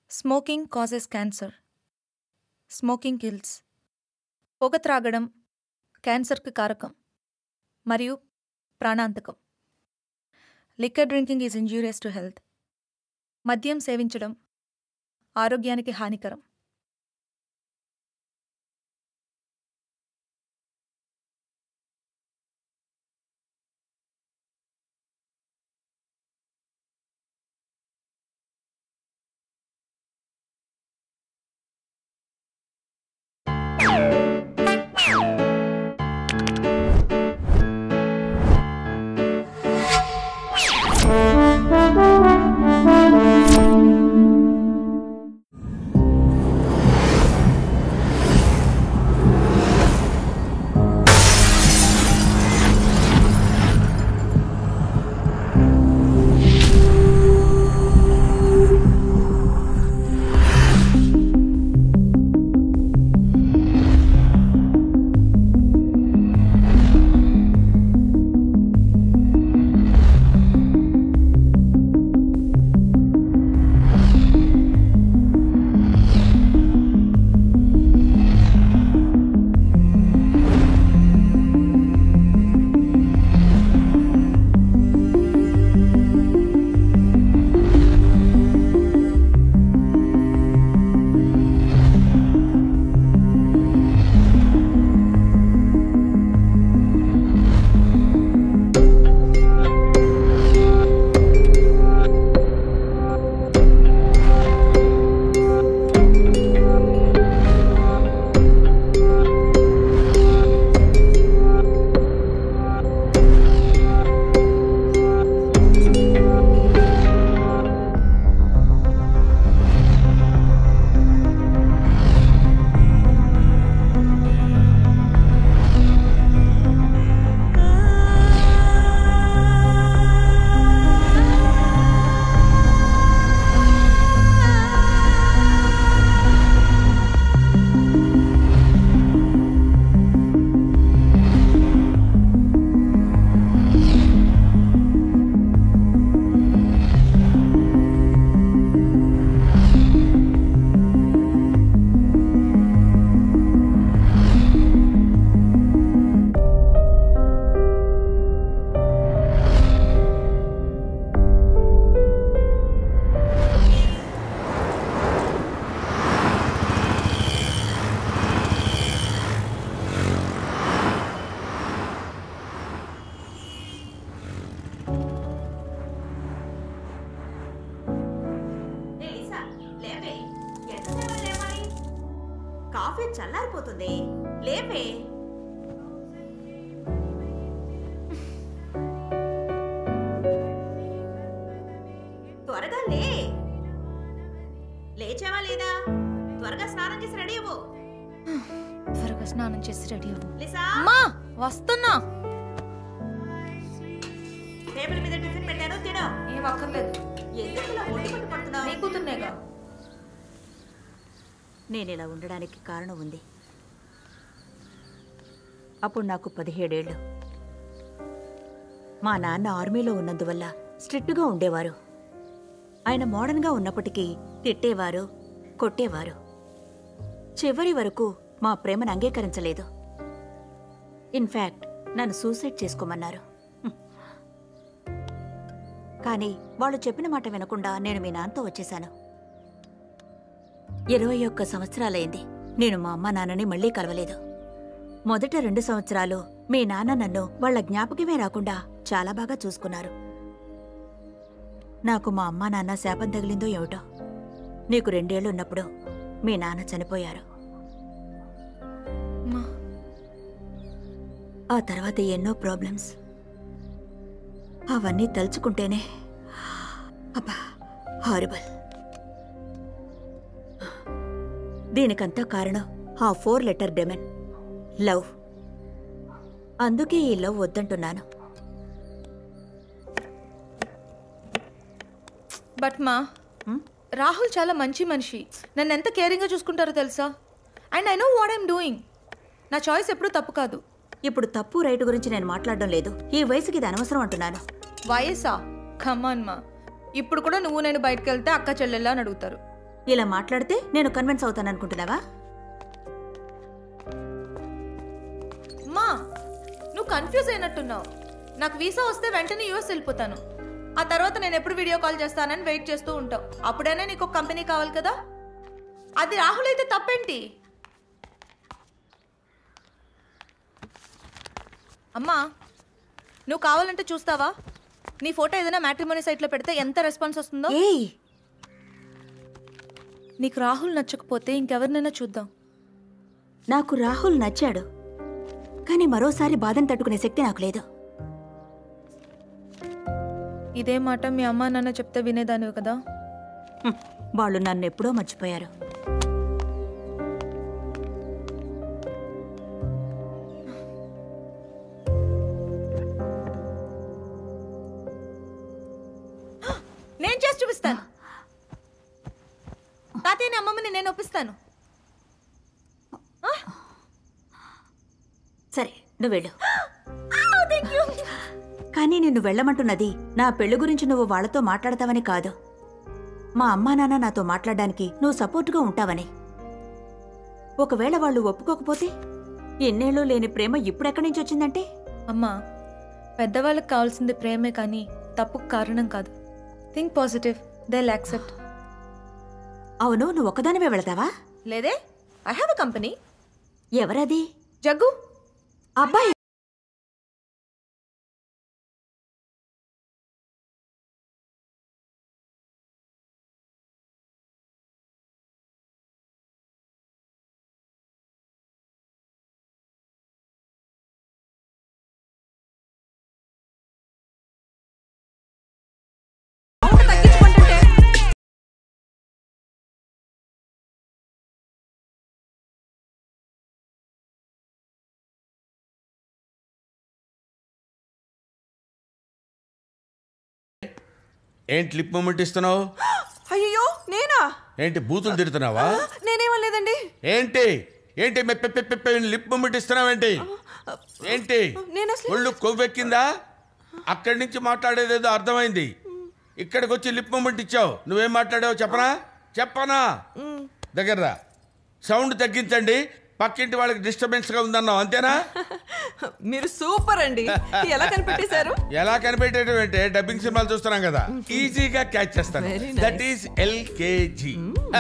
Smoking causes cancer smoking kills పొగ త్రాగడం క్యాన్సర్కి కారకం మరియు ప్రాణాంతకం liquor drinking is injurious to health మద్యం సేవించడం ఆరోగ్యానికి హానికరం ఏ లిసా, లేవే. ఎంతసేపు లేవాలి? కాఫీ చల్లారిపోతుంది లేపే త్వరగా లే లేచావా లేదా త్వరగా స్నానం చేసి రెడీ అవ్వు త్వరగా స్నానం చేసి రెడీ అవ్వు లిసా అమ్మా వస్తున్నా టేబుల్ మీద టిఫిన్ పెట్టాను తిను ఏం అక్కర్లేదు ఎందుకు ఇలా ఒంటి పట్టు నీ పడుతున్నావు కూతుర్నేగా నేను ఇలా ఉండడానికి కారణం ఉంది అప్పుడు నాకు పదిహేడేళ్ళు మా నాన్న ఆర్మీలో ఉన్నందువల్ల స్ట్రిక్ట్గా ఉండేవారు ఆయన మోడర్న్గా ఉన్నప్పటికీ తిట్టేవారు కొట్టేవారు చివరి వరకు మా ప్రేమను అంగీకరించలేదు ఇన్ఫ్యాక్ట్ నన్ను సూసైడ్ చేసుకోమన్నారు హ్మ్. కానీ వాళ్ళు చెప్పిన మాట వినకుండా నేను మీ నాన్నతో వచ్చేశాను ఇరవై ఒక్క సంవత్సరాలైంది నేను మా అమ్మ నాన్నని మళ్ళీ కలవలేదు మొదట రెండు సంవత్సరాలు మీ నాన్న నన్ను వాళ్ళ జ్ఞాపకమే రాకుండా చాలా బాగా చూసుకున్నారు నాకు మా అమ్మ నాన్న శాపం తగిలిందో ఏమిటో నీకు రెండేళ్లున్నప్పుడు మీ నాన్న చనిపోయారు అమ్మా ఆ తర్వాత ఎన్నో ప్రాబ్లమ్స్ అవన్నీ తలుచుకుంటేనే అబ్బా హారిబల్ దీనికంతా కారణం ఆ ఫోర్ లెటర్ డెమెన్ లవ్ అందుకే ఈ లవ్ వద్దంటున్నాను బట్ మా హ్మ్? రాహుల్ చాలా మంచి మనిషి నన్ను ఎంత కేరింగ్గా చూసుకుంటారో తెలుసా and I know what I'm doing నా చాయిస్ ఎప్పుడూ తప్పు కాదు ఇప్పుడు తప్పు రైటు గురించి నేను మాట్లాడడం లేదు ఈ వయసుకి ఇది అనవసరం అంటున్నాను వయసా కమాన్ మా ఇప్పుడు కూడా నువ్వు నేను బయటకు వెళ్తే అక్క చెల్లెల్లా అని అడుగుతారు ఇలా మాట్లాడితే నేను కన్విన్స్ అవుతాననుకుంటున్నావా మా నువ్వు కన్ఫ్యూజ్ అయినట్టున్నావు నాకు వీసా వస్తే వెంటనే యూఎస్ వెళ్ళిపోతాను ఆ తర్వాత నేను ఎప్పుడు వీడియో కాల్ చేస్తానని వెయిట్ చేస్తూ ఉంటావు అప్పుడైనా నీకు ఒక కంపెనీ కావాలి కదా అది రాహుల్ అయితే తప్పేంటి అమ్మా నువ్వు కావాలంటే చూస్తావా నీ ఫోటో ఏదైనా మ్యాట్రిమోనీ సైట్లో పెడితే ఎంత రెస్పాన్స్ వస్తుందో ఏయ్ నీకు రాహుల్ నచ్చకపోతే ఇంకెవరినైనా చూద్దాం నాకు రాహుల్ నచ్చాడు కానీ మరోసారి బాధను తట్టుకునే శక్తి నాకు లేదు ఇదే మాట మీ అమ్మా నాన్న చెప్తే వినేదానివి కదా హ్మ్, వాళ్ళు నన్ను ఎప్పుడో మర్చిపోయారు నేను చేసి చూపిస్తాను తాతయ్యని అమ్మమ్మని నేను ఒప్పిస్తాను సరే నువ్వు వెళ్ళు కానీ నిన్ను వెళ్ళమంటున్నది నా పెళ్లి గురించి నువ్వు వాళ్ళతో మాట్లాడతావని కాదు మా అమ్మా నాన్న నాతో మాట్లాడడానికి నువ్వు సపోర్టుగా ఉంటావని ఒకవేళ వాళ్ళు ఒప్పుకోకపోతే ఎన్నేళ్ళు లేని ప్రేమ ఇప్పుడెక్కడి నుంచి వచ్చిందంటే అమ్మా పెద్దవాళ్ళకి కావాల్సింది ప్రేమే కానీ తప్పుకు కారణం కాదు థింక్ పాజిటివ్ దే యాక్సెప్ట్ అవును నువ్వు ఒక్కదానివే వెళతావా లేదే ఐ హ్యావ్ అ కంపెనీ ఎవరది జగ్గు అబ్బాయి ఏంటి లిప్ మూమెంట్ ఇస్తున్నావు అయ్యో నేనా ఏంటి బూతులు తిడుతున్నావా నేనేమలేదండి ఏంటి ఏంటి మె- పె- పె- పె- పె- లిప్ మూమెంట్ ఇస్తున్నావేంటి ఏంటి నేను అసలు ఒళ్ళు కొవ్వెక్కిందా అక్కడి నుంచి మాట్లాడేదేదో అర్థమైంది ఇక్కడికి వచ్చి లిప్ మూమెంట్ ఇచ్చావు నువ్వేం మాట్లాడావు చెప్పనా చెప్పనా దగ్గర రా. సౌండ్ తగ్గించండి పక్కింటి వాళ్ళకి డిస్టర్బెన్స్ గా ఉందన్నావు అంతేనా మీరు సూపర్ అండి ఎలా కనిపెట్టేశారు ఎలా కనిపెట్టేయడం అంటే డబ్బింగ్ సినిమాలు చూస్తున్నాం కదా ఈజీగా క్యాచ్ చేస్తాను Very nice. That is LKG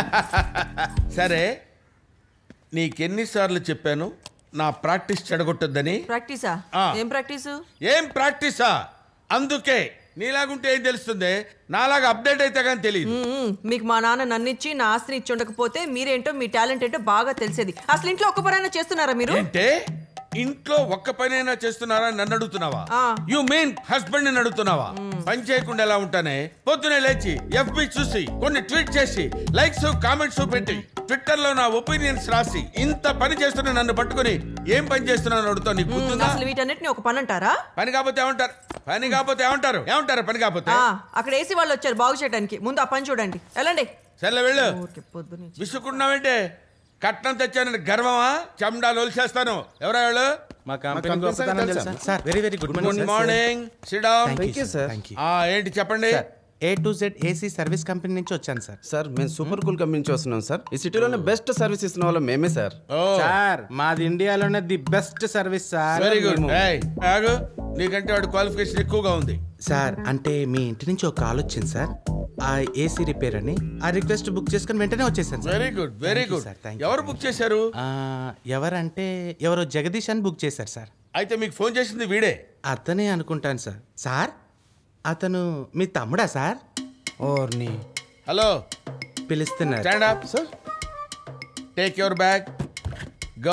సరే నీకెన్నిసార్లు చెప్పాను నా ప్రాక్టీస్ చెడగొట్టొద్దని ప్రాక్టీసా ఆ. ఏం ప్రాక్టీసు ఏం ప్రాక్టీసా అందుకే నీలాగుంటే ఏం తెలుస్తుంది నాలాగా అప్డేట్ అయితే కానీ తెలియదు మ్మ్. మీకు మా నాన్న నన్నిచ్చి నా ఆస్తిని ఇచ్చి ఉండకపోతే మీరేంటో మీ టాలెంట్ ఏంటో బాగా తెలిసేది అసలు ఇంట్లో ఒక్క పరైనా చేస్తున్నారా మీరు ఏంటే ఇంట్లో ఒక్క పనైనా చేస్తున్నారా నన్ను అడుగుతున్నావా ఆ. యు మీన్ హస్బెండ్ ని అడుగుతున్నావా పని చేయకుండా ఎలా ఉంటానే పొద్దునే లేచి ఎఫ్బి చూసి కొన్ని ట్వీట్ చేసి లైక్స్ కామెంట్స్ పెట్టి ట్విట్టర్ లో నా ఒపీనియన్స్ రాసి ఇంత పని చేస్తున్న నన్ను పట్టుకొని ఏం పని చేస్తున్నాను అడుగుతావు నీకు గుర్తుందా అసలు వీటన్నిటిని ఒక పని అంటారా పని కాకపోతే ఏమంటారు పని కాకపోతే ఏమంటారు ఏమంటారు పని కాకపోతే ఆ, అక్కడ ఏసీ వాళ్ళు వచ్చారు బాగు చేయడానికి ముందు ఆ పని చూడండి వెళ్ళండి సర్లే వెళ్ళు ఊరికే పొద్దున్నే విసుకున్నావంటే కట్నం తెచ్చానని గర్వమా చెమ్డాలు ఒలిచేస్తాను ఎవరా వాళ్ళు మా కంపెనీ గొప్పతనం తెలుసా sir very very good morning good morning sit down thank you sir thank you ఏంటి చెప్పండి A to Z AC service company నుంచి వచ్చాను సార్ సార్ మేము సూపర్ కూల్ కంపెనీ నుంచి వస్తున్నాం సార్ ఈ సిటీలోనే బెస్ట్ సర్వీస్ ఇస్తున్న వాళ్ళు మేమే సార్ ఓ సార్ మాది ఇండియాలోనే the best service sir very good మేము- ఆగు నీకంటే వాడి క్వాలిఫికేషన్ ఎక్కువగా ఉంది సార్ అంటే మీ ఇంటి నుంచి ఒక కాల్ వచ్చింది సార్ ఆ ఏసీ రిపేర్ అని ఆ రిక్వెస్ట్ బుక్ చేసుకుని వెంటనే వచ్చేసాను sir very good very Thank you, good sir. Thank you. ఎవరు బుక్ చేశారు ఆ, ఎవరంటే ఎవరో జగదీష్ అని బుక్ చేశారు సార్ అయితే మీకు ఫోన్ చేసింది వీడే అతనే అనుకుంటాను సార్ సార్ అతను మీ తమ్ముడా సార్ ఓర్ని హలో పిలుస్తున్నారు stand up sir take your bag go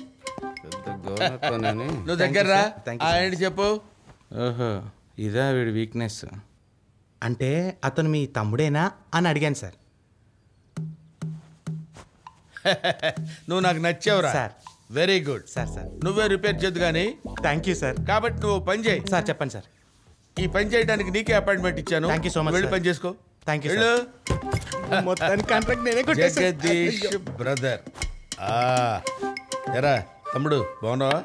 నువ్వు దగ్గర రా Thank you, ఆ, sir. ఏంటి చెప్పు ఓహో ఇదా వీడి వీక్నెస్ అంటే అతను మీ తమ్ముడేనా అని అడిగాను సార్ నువ్వు నాకు నచ్చావురా sir. Very good sir sir నువ్వే రిపేర్ చేద్దు కానీ థ్యాంక్ యూ సార్ కాబట్టి నువ్వు పని చేయి సార్ చెప్పండి సార్ ఈ పని చేయడానికి నీకే అపాయింట్మెంట్ ఇచ్చాను Thank you so much, వెళ్ళి sir. పని చేసుకో Thank you, sir. వెళ్ళు. మొత్తానికి కాంట్రాక్ట్ నేనే జగదీష్ బ్రదర్ ఆ ఎరా తమ్ముడు బాగున్నావా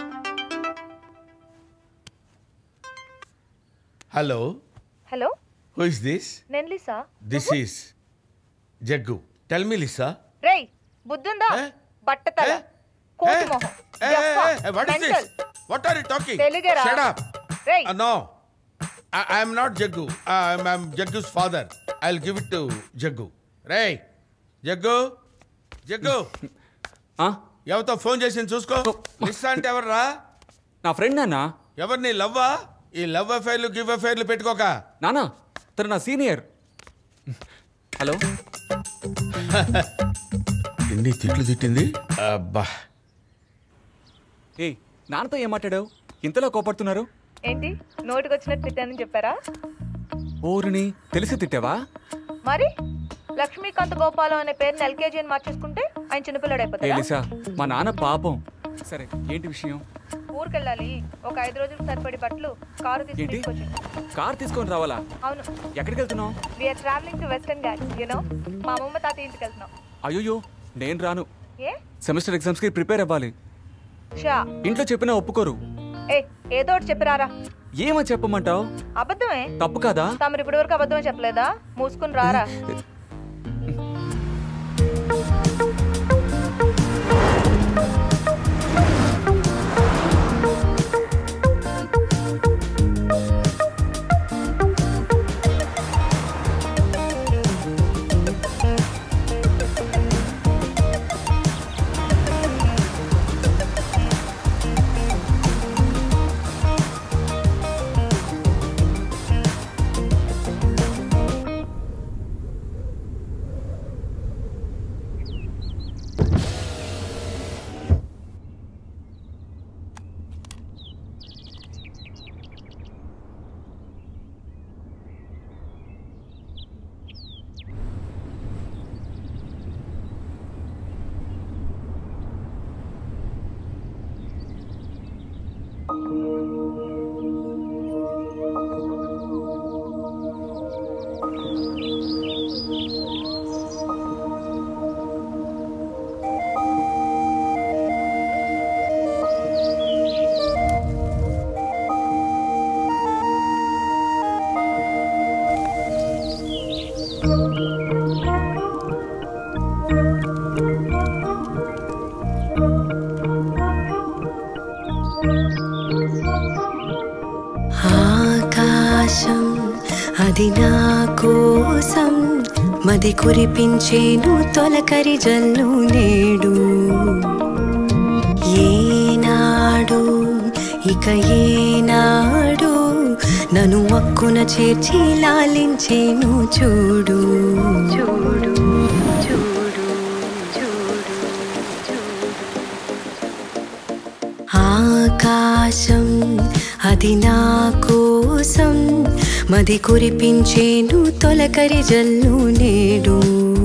hello hello who is this నేను Lisa this is Jaggu tell me Lisa రేయ్ బుద్ధుందా ఏ? బట్టతల ఏ? కోతి ఏ? మొహం ఏ, జఫా, ఏ, ఏ, what is this? mental. What are you talking? తెలుగేరా? Shut up. రేయ్ Uh, no. I, I'm not Jaggu. I'm, I'm Jaggu's father. I'll give it to Jaggu. Ray, Jaggu, Jaggu. ఆ? ఎవరితో phone చేసింది చూసుకో లిస్సా అంటే ఎవర్రా నా ఫ్రెండ్ నాన్న ఎవరు నీ లవ్వా ఈ లవ్ అఫైర్లు గివ్ అఫైర్లు పెట్టుకోక నానా తను నా సీనియర్ హలో ఎన్ని తిట్లు తిట్టింది అబ్బా ఏ నాన్నతో ఏం మాట్లాడావు ఇంతలో కోపడుతున్నారు ఏంటి నోటికి వచ్చినట్టు తిట్టానని చెప్పారా ఓరిని తెలిసి తిట్టావా మరి లక్ష్మీకాంత్ గోపాలం అనే పేరుని ఎల్కేజీ అని మార్చేసుకుంటే ఆయన చిన్నపిల్లడు ఏ అయిపోతాడా లిసా మా నాన్న పాపం సరే ఏంటి విషయం ఊరికెళ్ళాలి ఒక ఐదు రోజులకు సరిపడి బట్టలు కారు తీసుకుని ఏంటి తీసుకొచ్చింది కార్ తీసుకొని రావాలా అవును ఎక్కడికి వెళ్తున్నావు we're travelling to western Ghat you know మా అమ్మమ్మ తాత ఇంటికి వెళ్తున్నాం అయ్యో నేను రాను ఏ సెమిస్టర్ ఎగ్జామ్స్కి ప్రిపేర్ అవ్వాలి షా ఇంట్లో చెప్పినా ఒప్పుకోరు ఏ ఏదో ఒకటి చెప్పిరారా ఏమని చెప్పమంటావు అబద్ధమే తప్పు కాదా తమరు ఇప్పటి వరకు అబద్ధమే చెప్పలేదా మూసుకుని రారా ఆకాశం అది నా కోసం మది కురిపించేను తొలకరి జల్లు నేడు ఏనాడు ఇక ఏనాడు నన్ను అక్కున చేర్చి లాలించేను చూడు చూడు చూడు చూడు ఆకాశం అది నా కోసం మది కురిపించేను తొలకరి జల్లు నేడు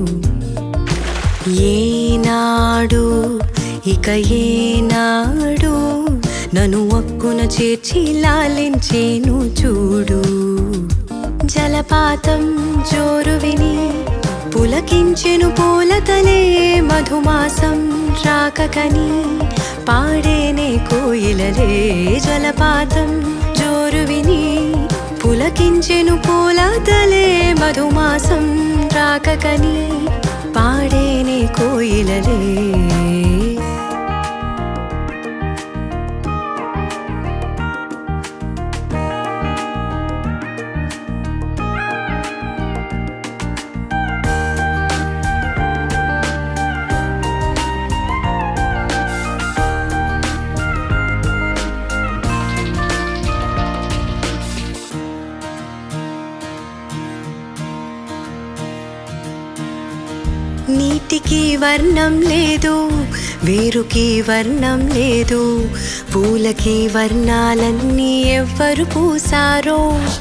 ఏనాడు ఇక ఏనాడు నన్ను అక్కున చేర్చి లాలించేను చూడు జలపాతం జోరు విని పులకించెను పూలతలే మధుమాసం రాకకని పాడేనే కోయిలలే జలపాతం జోరు విని పులకించెను పూలతలే మధుమాసం రాకకని పాడేనే కోయిలలే నీటికి వర్ణం లేదు వేరుకి వర్ణం లేదు పూలకి వర్ణాలన్నీ ఎవ్వరు పూసారో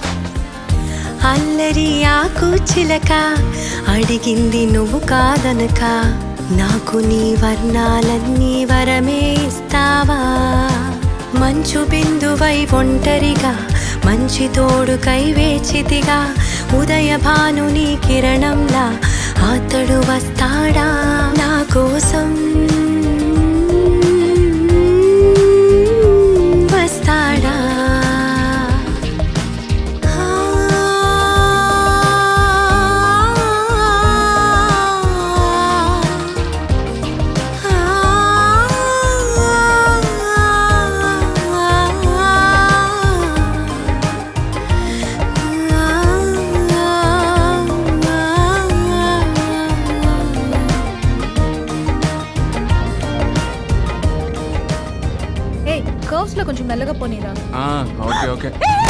అల్లరి ఆకు చిలక అడిగింది నువ్వు కాదనక నాకు నీ వర్ణాలన్నీ వరమే ఇస్తావా మంచు బిందువై ఒంటరిగా మంచి తోడుకై వేచితిగా ఉదయ భానుని కిరణంలా అతడు వస్తాడా నా కోసం వస్తాడా ఆ లో కొంచెం మెల్లగా పోనీరా ఆ, ఓకే ఓకే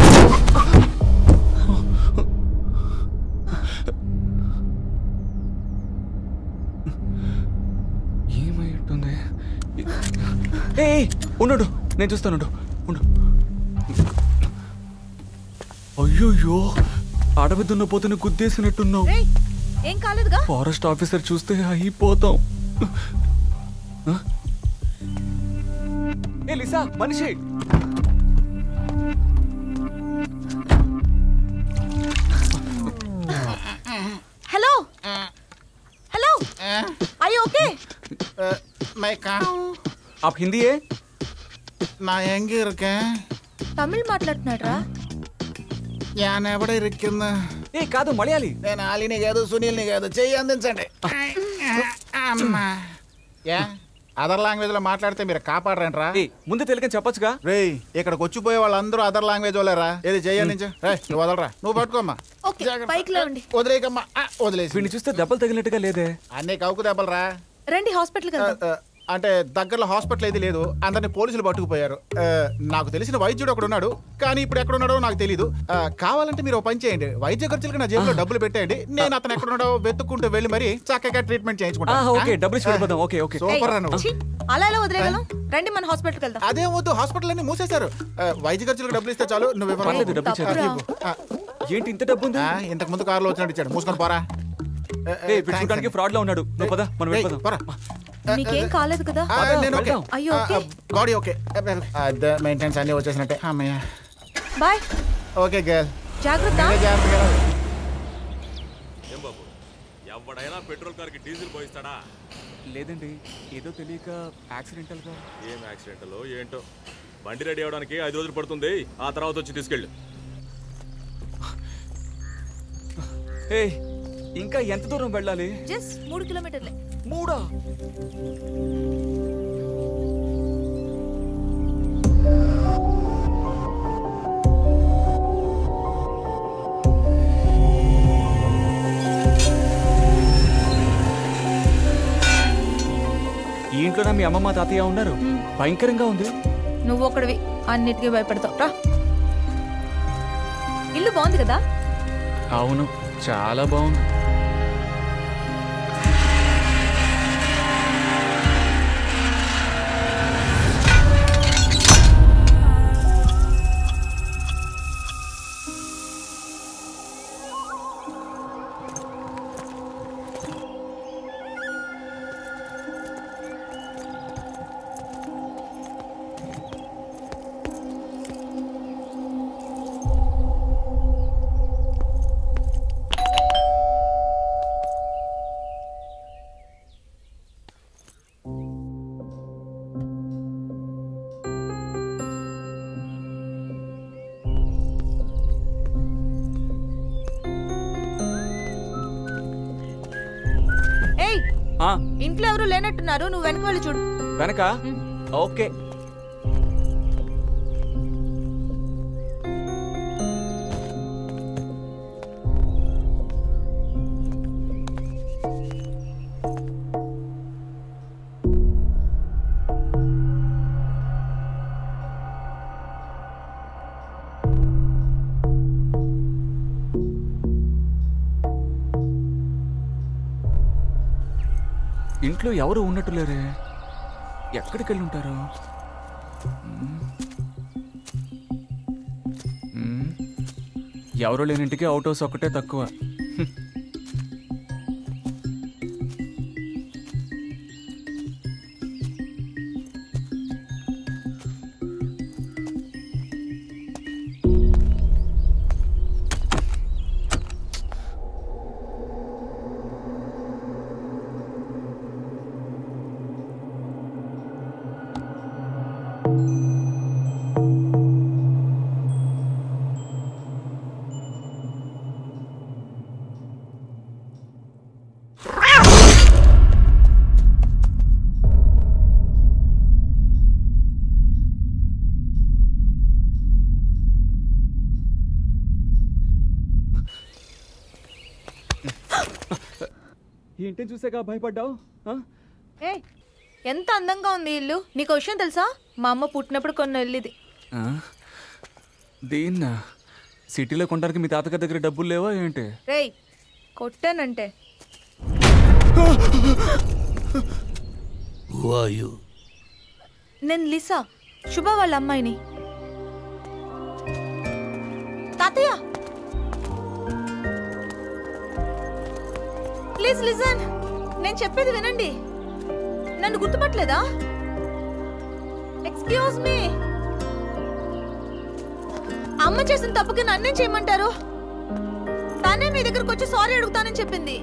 ఏమైంటుంది ఏ ఉండు నేను చూస్తాను ఉండు ఉండు అయ్యోయ్యో అడవి దున్నపోతుని గుద్దేసినట్టున్నావు రేయ్ ఏం కాలేదుగా ఫారెస్ట్ ఆఫీసర్ చూస్తే అయిపోతాం ఆ? ఏ లిసా మనిషి హలో హలో అయ్యి ఓకే मैं कहाँ हूँ आप हिंदी है நான் எங்க இருக்கேன் తమిళ్ మాట్లాడుతున్నాడు రా ഞാൻ ఎവിടെ ఇరుక్కున్నా ఏ కాదు మలయాళీ నేను ఆలిని కాదు సునీల్ని కాదు చెయ్యి అందించండి అమ్మా ఏ అదర్ లాంగ్వేజ్ లో మాట్లాడితే మీరు కాపాడరంట్రా ఏ ముందు తెలుగని చెప్పొచ్చుగా రేయ్ ఇక్కడికి వచ్చిపోయే వాళ్ళందరూ అదర్ లాంగ్వేజ్ వాళ్ళరా ఏది చెయ్యి అందించు రే నువ్వు వదలరా నువ్వు పట్టుకోమ్మా ఓకే పైకి లేవండి వదిలేకమ్మా ఆ, వదిలేసి వీడిని చూస్తే దెబ్బలు తగిలినట్టుగా లేదే అన్నీ కౌకు దెబ్బలరా రండి హాస్పిటల్కి ఆ, వెళ్దాం ఆ, అంటే దగ్గరలో హాస్పిటల్ ఏది లేదు అందరిని పోలీసులు పట్టుకుపోయారు ఆ, నాకు తెలిసిన వైద్యుడు ఒకడు ఉన్నాడు కానీ ఇప్పుడు ఎక్కడ ఉన్నాడో నాకు తెలియదు ఆ, కావాలంటే మీరు ఓ పని చేయండి వైద్య ఖర్చులకు నా జేబులో డబ్బులు పెట్టేయండి నేను అతను ఎక్కడ ఉన్నాడో వెతుక్కుంటూ వెళ్ళి మరి చక్కగా ట్రీట్మెంట్ ఆ, చేయించుకుంటాను ఓకే డబ్బులు ఇచ్చి వెళ్ళిపోదాం ఓకే ఓకే సూపర్ రా నువ్వు ఛీ, అలా ఎలా వదిలేగలం రండి మన హాస్పిటల్కి వెళ్దాం అదే వద్దు హాస్పిటల్ అన్ని మూసేశారు ఆ, వైద్య ఖర్చులకు డబ్బులు ఇస్తే చాలు నువ్వు ఇవ్వరా? పర్లేదు, డబ్బులు ఇచ్చేది. ఆ, ఇవ్వు. ఆ, ఏంటి ఇంత డబ్బు ఉంది ఆ, ఇంతకు ముందు కారులో వచ్చినట్టు ఇచ్చాడు మూసుకొని పోరా ఆ, ఆ, ఏ వీడు thanks చూడడానికి అండి. ఫ్రాడ్ లో ఉన్నాడు నువ్వు పద మనం రేయ్, వెళ్ళిపోదాం పోరా. నీకేం కాలేదు కదా ఆ, నేను ఓకే వెళ్దాం. అయ్యో, ఓకే. బాడీ ఓకే అదే మెయింటెనెన్స్ అన్ని వచ్చేసినట్టే అమ్మయ్య బాయ్ ఓకే గర్ల్ జాగ్రత్త జాగ్రత్తగా ఎవడైనా పెట్రోల్ కార్కి డీజిల్ పోయిస్తాడా లేదండి ఏదో తెలియక యాక్సిడెంటల్ గా ఏం యాక్సిడెంట్లో ఏంటో బండి రెడీ అవడానికి ఐదు రోజులు పడుతుంది ఆ తర్వాత వచ్చి తీసుకెళ్ళు ఏ ఇంకా ఎంత దూరం వెళ్ళాలి జస్ట్ మూడు కిలోమీటర్లే మూడా ఈ ఇంట్లోనే మీ అమ్మమ్మ తాతయ్య ఉన్నారు భయంకరంగా ఉంది నువ్వు ఒకడివి అన్నిటికీ భయపడతావు రా ఇల్లు బాగుంది కదా అవును చాలా బాగుంది ఏయ్ ఆ, ఇంట్లో ఎవరు లేనట్టున్నారు నువ్వు వెనక వెళ్ళి చూడు వెనక ఓకే ఇంట్లో ఎవరు ఉన్నట్టు లేరే ఎక్కడికి వెళ్ళి ఉంటారు మ్మ్. మ్మ్. ఎవరు లేని ఇంటికి అవుట్ హౌస్ ఒక్కటే తక్కువ హ్మ్. ఏంటి చూసాక భయపడ్డావు ఆ? ఏ ఎంత అందంగా ఉంది ఈ ఇల్లు నీకు విషయం తెలుసా మా అమ్మ పుట్టినప్పుడు కొన్ని వెళ్ళిది ఆ? దీన్నా సిటీలో కొనడానికి మీ తాతగారి దగ్గర డబ్బులు లేవా ఏంటి రేయ్ కొట్టానంటే నేను లిసా శుభ వాళ్ళ అమ్మాయిని తాతయ్య ప్లీజ్ లిజన్ నేను చెప్పేది వినండి నన్ను గుర్తుపట్టలేదా ఎక్స్క్యూజ్ మీ అమ్మ చేసిన తప్పుకి నన్నేం చేయమంటారు తానే మీ దగ్గరకు వచ్చి సారీ అడుగుతానని చెప్పింది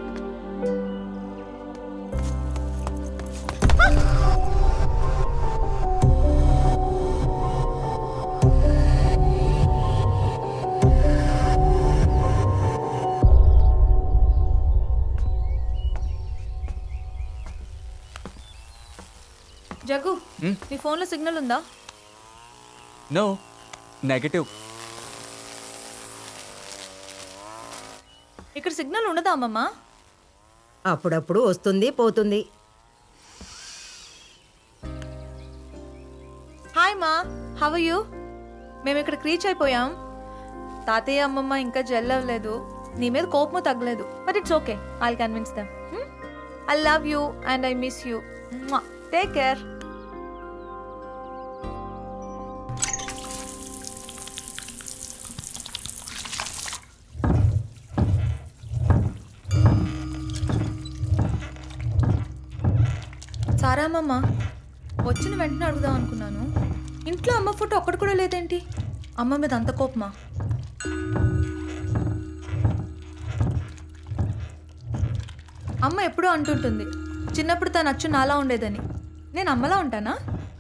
జగ్గు నీ ఫోన్లో సిగ్నల్ ఉందా నో నెగటివ్ ఇక్కడ సిగ్నల్ ఉండదా అమ్మమ్మ అప్పుడప్పుడు వస్తుంది పోతుంది హాయ్ మా హవ్ యూ మేము ఇక్కడికి రీచ్ అయిపోయాం తాతయ్య అమ్మమ్మ ఇంకా జెల్ అవ్వలేదు నీ మీద కోపము తగ్గలేదు but it's okay I convince them I love you and I miss you take care Sara అమ్మమ్మ వచ్చిన వెంటనే అడుగుదాం అనుకున్నాను ఇంట్లో అమ్మ ఫోటో ఒక్కటి కూడా లేదేంటి అమ్మ మీద అంత కోపమా అమ్మ ఎప్పుడూ అంటుంటుంది చిన్నప్పుడు తను అచ్చు నాలా ఉండేదని నేను అమ్మలా ఉంటానా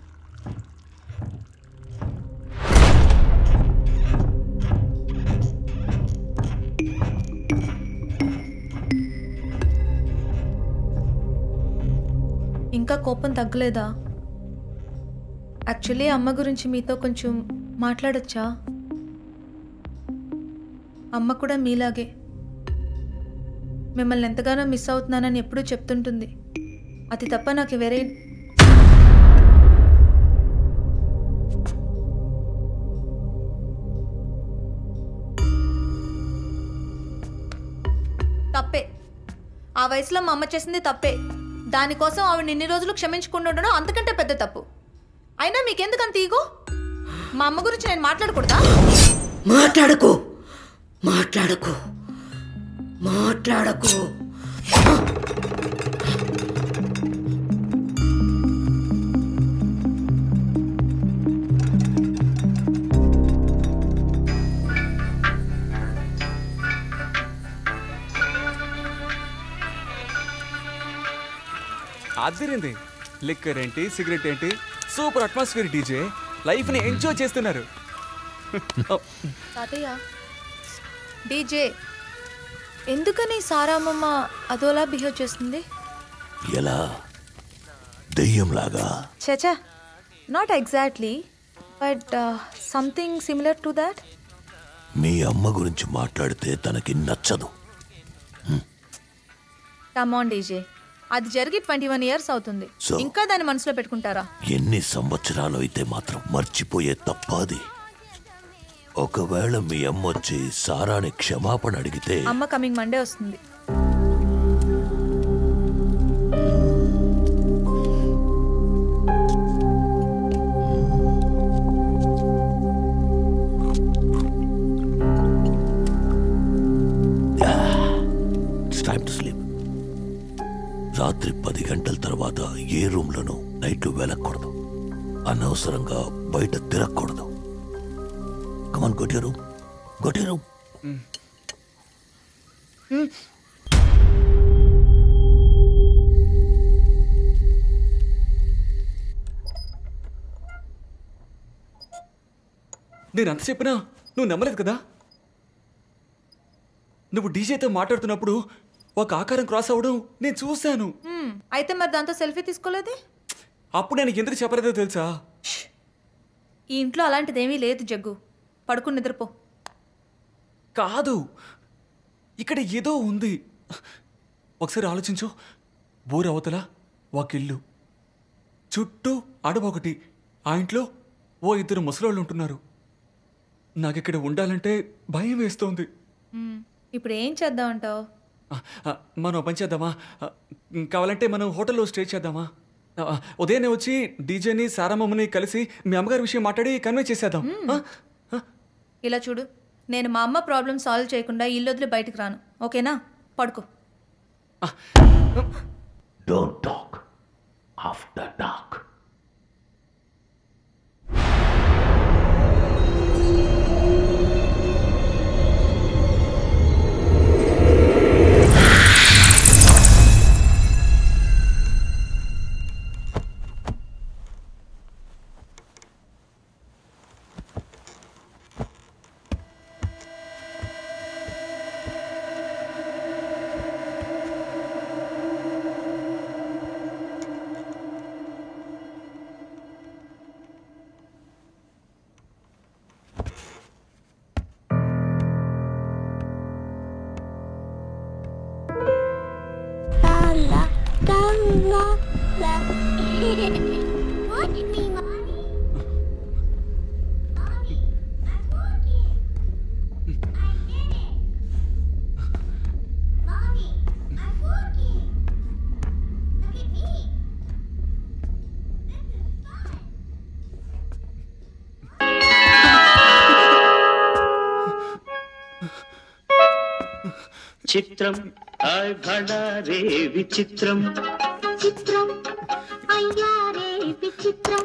ఇంకా కోపం తగ్గలేదా యాక్చువల్లీ అమ్మ గురించి మీతో కొంచెం మాట్లాడొచ్చా అమ్మ కూడా మీలాగే మిమ్మల్ని ఎంతగానో మిస్ అవుతున్నానని ఎప్పుడూ చెప్తుంటుంది అది తప్ప నాకు వేరే తప్పే ఆ వయసులో మా అమ్మ చేసింది తప్పే దానికోసం ఆవిడ ఇన్ని రోజులు క్షమించకుండా ఉండడం అంతకంటే పెద్ద తప్పు అయినా మీకెందుకు అంత ఈగో మా అమ్మ గురించి నేను మాట్లాడకూడదా మాట్లాడకు మాట్లాడకు మాట్లాడకు అదిరింది లిక్కర్ ఏంటి సిగరెట్ ఏంటి సూపర్ అట్మాస్ఫియర్ డీజే లైఫ్ ని ఎంజాయ్ చేస్తున్నారు తాతయ్య డీజే ఎందుకని సారామమ్మ అదోలా బిహేవ్ చేస్తుంది ఎలా దెయ్యంలాగా చచా not exactly but something similar to that మీ అమ్మ గురించి మాట్లాడితే తనకి నచ్చదు కమాన్ డీజే అది జరిగి ట్వంటీ వన్ ఇయర్స్ అవుతుంది So- ఇంకా దాన్ని మనసులో పెట్టుకుంటారా ఎన్ని సంవత్సరాలు అయితే మాత్రం మర్చిపోయే తప్పది ఒకవేళ మీ అమ్మ వచ్చి సారాని క్షమాపణ అడిగితే అమ్మ కమింగ్ మండే వస్తుంది ఇట్స్ టైమ్ టు స్లీప్ రాత్రి పది గంటల తర్వాత ఏ రూమ్లోనూ లైట్లు వెలగకూడదు అనవసరంగా బయట తిరగకూడదు కమన్ కొట్టారు కొట్టారు నేను అంత చెప్పినా నువ్వు నమ్మలేదు కదా నువ్వు డీజేతో మాట్లాడుతున్నప్పుడు ఒక ఆకారం క్రాస్ అవ్వడం నేను చూశాను Hmm, అయితే మరి దాంతో సెల్ఫీ తీసుకోలేదే అప్పుడు నేను ఎందుకు చెప్పలేదో తెలుసా ఈ ఇంట్లో అలాంటిదేమీ లేదు జగ్గు పడుకుని నిద్రపో కాదు ఇక్కడ ఏదో ఉంది ఒకసారి ఆలోచించు ఊరు అవతల ఒక ఇల్లు చుట్టూ అడవి ఒకటి ఆ ఇంట్లో ఓ ఇద్దరు ముసలోళ్ళు ఉంటున్నారు నాకు ఇక్కడ ఉండాలంటే భయం వేస్తోంది మ్మ్. ఇప్పుడు ఏం చేద్దాం అంటావు ఆ, ఆ, మనం ఓ పని చేద్దామా ఆ, కావాలంటే మనం హోటల్లో స్టే చేద్దామా ఆ, ఆ, ఉదయాన్నే వచ్చి డీజేని సారామమ్మని కలిసి మీ అమ్మగారి విషయం మాట్లాడి కన్వే చేసేద్దాం ఆ? ఇలా చూడు నేను మా అమ్మ ప్రాబ్లం సాల్వ్ చేయకుండా ఇల్లు వదిలి బయటకు రాను ఓకేనా పడుకో డోంట్ టాక్ ఆఫ్టర్ డార్క్ చిత్రం ఆయ్ భళా రే విచిత్రం చిత్రం అయ్యా రే విచిత్రం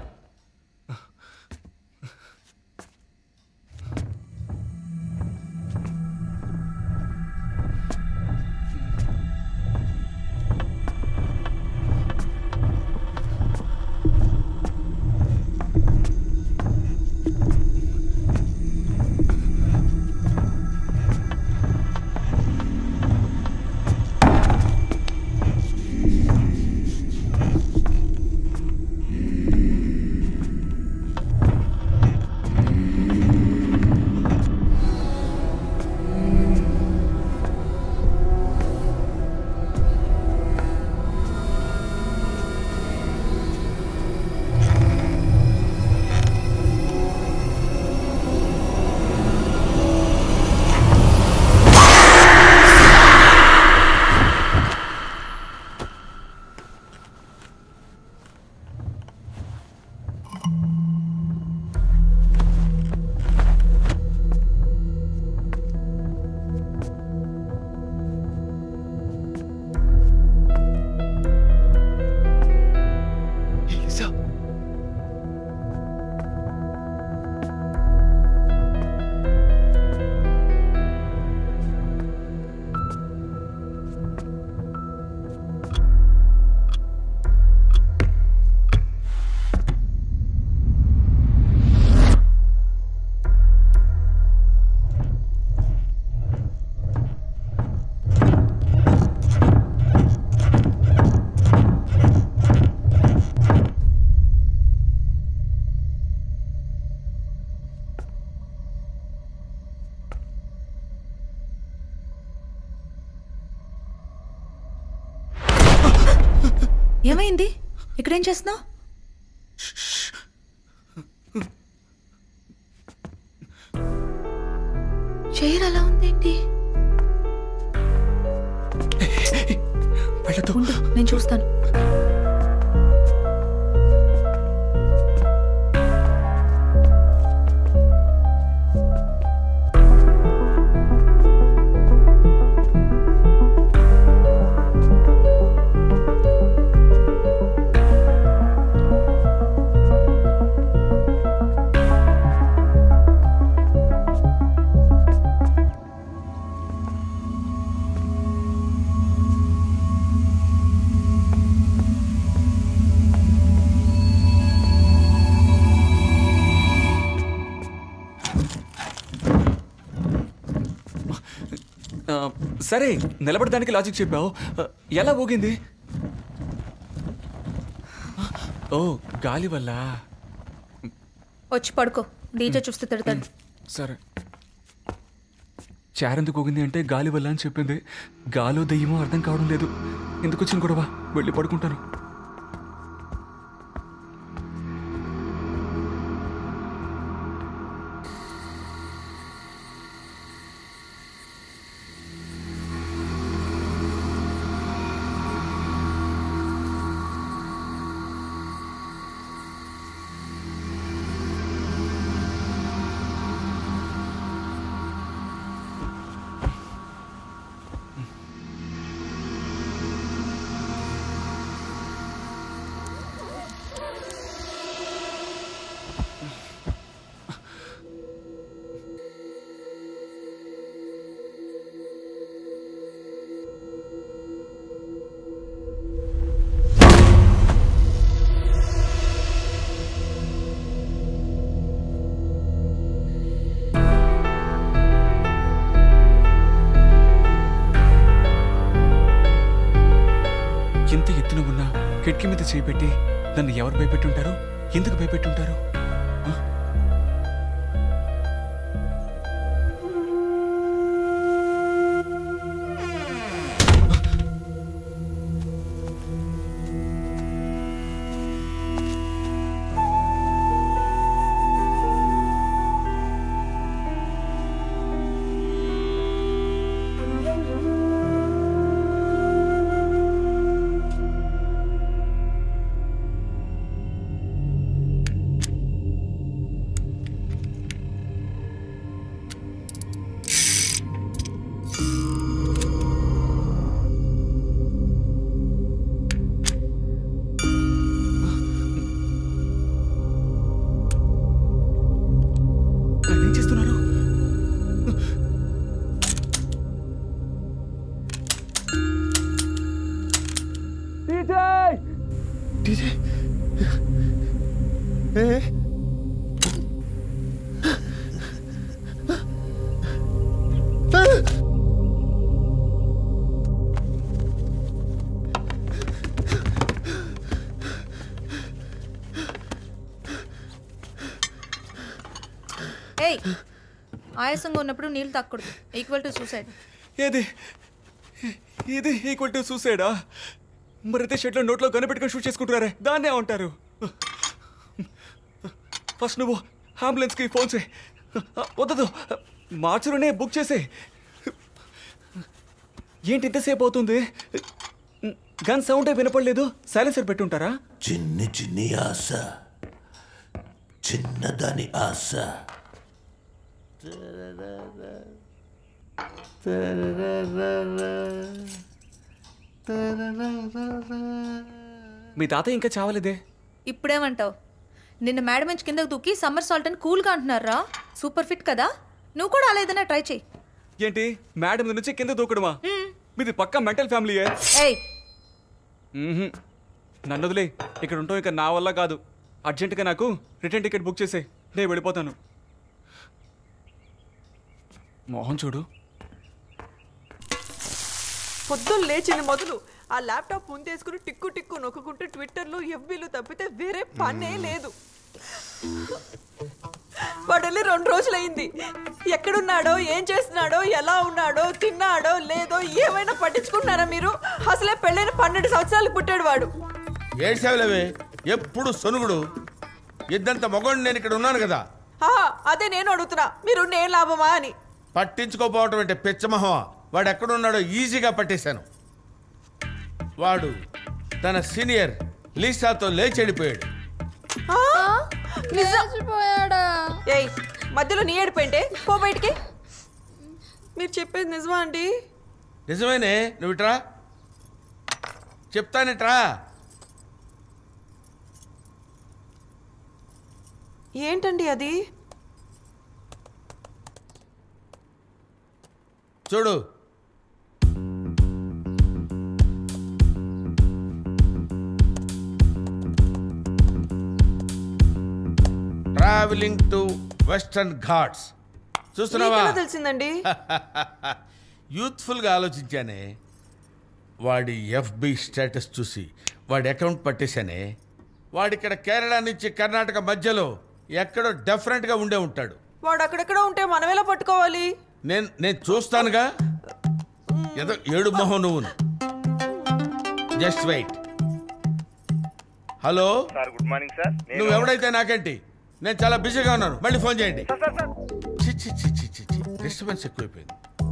ఏమైంది ఇక్కడేం చేస్తున్నావు చైర్ అలా ఉందేంటి ఉండు, నేను చూస్తాను ఆ, సరే నిలబడడానికి లాజిక్ చెప్పావు ఆ, ఎలా ఊగింది ఓ గాలి వల్ల వచ్చి పడుకో డీజే చూస్తే తిడతాడు సరే చారెందుకు ఊగింది అంటే గాలి వల్ల అని చెప్పింది గాలో దెయ్యమో అర్థం కావడం లేదు ఎందుకు వచ్చిన గొడవ వెళ్ళి పడుకుంటాను చేయి పెట్టి నన్ను ఎవరు భయపెట్టుంటారు ఎందుకు భయపెట్టుంటారు ఆ? నన్ను ఏం చేస్తున్నారు డీజే ఏయ్ ఆయాసంగా ఉన్నప్పుడు నీళ్ళు తాక్కూడదు ఈక్వల్ టు సూసైడ్ ఏది ఇది ఈక్వల్ టు సూసైడా మరైతే షెడ్లో నోట్లో కనిపెట్టుకొని షూట్ చేసుకుంటున్నారే దాన్నే ఉంటారు ఫస్ట్ నువ్వు అంబులెన్స్కి ఫోన్ చేయి వద్దదు మార్చులోనే బుక్ చేసే ఏంటి ఇంతసేపు అవుతుంది గన్ సౌండే వినపడలేదు సైలెన్సర్ పెట్టుంటారా చిన్ని చిన్ని ఆశ చిన్నదాని ఆశ మీ తాతయ్య ఇంకా చావలేదే ఇప్పుడేమంటావు నిన్న మేడం నుంచి కిందకు దూకి సమ్మర్ సాల్ట్ అని కూల్గా అంటున్నారా సూపర్ ఫిట్ కదా నువ్వు కూడా అలా ఏదైనా ట్రై చేయి ఏంటి మేడం నుంచి కింద దూకడమా మీది పక్కా మెంటల్ ఫ్యామిలీయే ఏయ్ మ్మ్హ్మ్. నన్ను వదిలే ఇక్కడ ఉంటాం ఇక నా వల్ల కాదు అర్జెంటుగా నాకు రిటర్న్ టికెట్ బుక్ చేసే నేను వెళ్ళిపోతాను మోహన్ చూడు పొద్దున్న లేచింది మొదలు ఆ ల్యాప్టాప్ ముందేసుకుని టిక్కు టిక్కు నొక్కుంటూ ట్విట్టర్లో ఎవ్వీలు తప్పితే వేరే పనే లేదు వాడు వెళ్ళి రెండు రోజులైంది ఎక్కడున్నాడో ఏం చేస్తున్నాడో ఎలా ఉన్నాడో తిన్నాడో లేదో ఏమైనా పట్టించుకుంటున్నారా మీరు అసలే పెళ్ళైన పన్నెండు సంవత్సరాలకు పుట్టాడు వాడు ఏడ్చావులేవే ఎప్పుడు సొనుగుడు ఇద్దంత మగోడు నేను ఇక్కడ ఉన్నాను కదా ఆహా, అదే నేను అడుగుతున్నా మీరు నేను లాభమా అని పట్టించుకోపోవటం అంటే పిచ్చమహమా వాడు ఎక్కడున్నాడో ఈజీగా పట్టేశాను వాడు తన సీనియర్ లీసాతో లేచి వెళ్ళిపోయాడు నిజపోయాడా ఏయ్ మధ్యలో నీ ఏడిపోయింటే పో బయటికి మీరు చెప్పేది నిజమా అండి నిజమేనే నువ్వు ఇట్రా చెప్తానిట్రా ఏంటండి అది చూడు ట్రావెలింగ్ టు వెస్టర్న్ ఘాట్స్ చూస్తున్నావా మీకెలా తెలిసిందండి యూత్ఫుల్గా ఆలోచించానే వాడి ఎఫ్బి స్టేటస్ చూసి వాడి అకౌంట్ పట్టేశానే వాడి ఇక్కడ కేరళ నుంచి కర్ణాటక మధ్యలో ఎక్కడో డెఫరెంట్గా ఉండే ఉంటాడు వాడు అక్కడెక్కడ ఉంటే మనం ఎలా పట్టుకోవాలి నేను నేను చూస్తానుగా ఏదో ఏడు మొహం నువ్వు just wait hello sir good morning sir నువ్వు ఎవడైతే నాకేంటి నేను చాలా బిజీగా ఉన్నాను మళ్ళీ ఫోన్ చేయండి చి చి చి చి చి చి డిస్టర్బెన్స్ ఎక్కువైపోయింది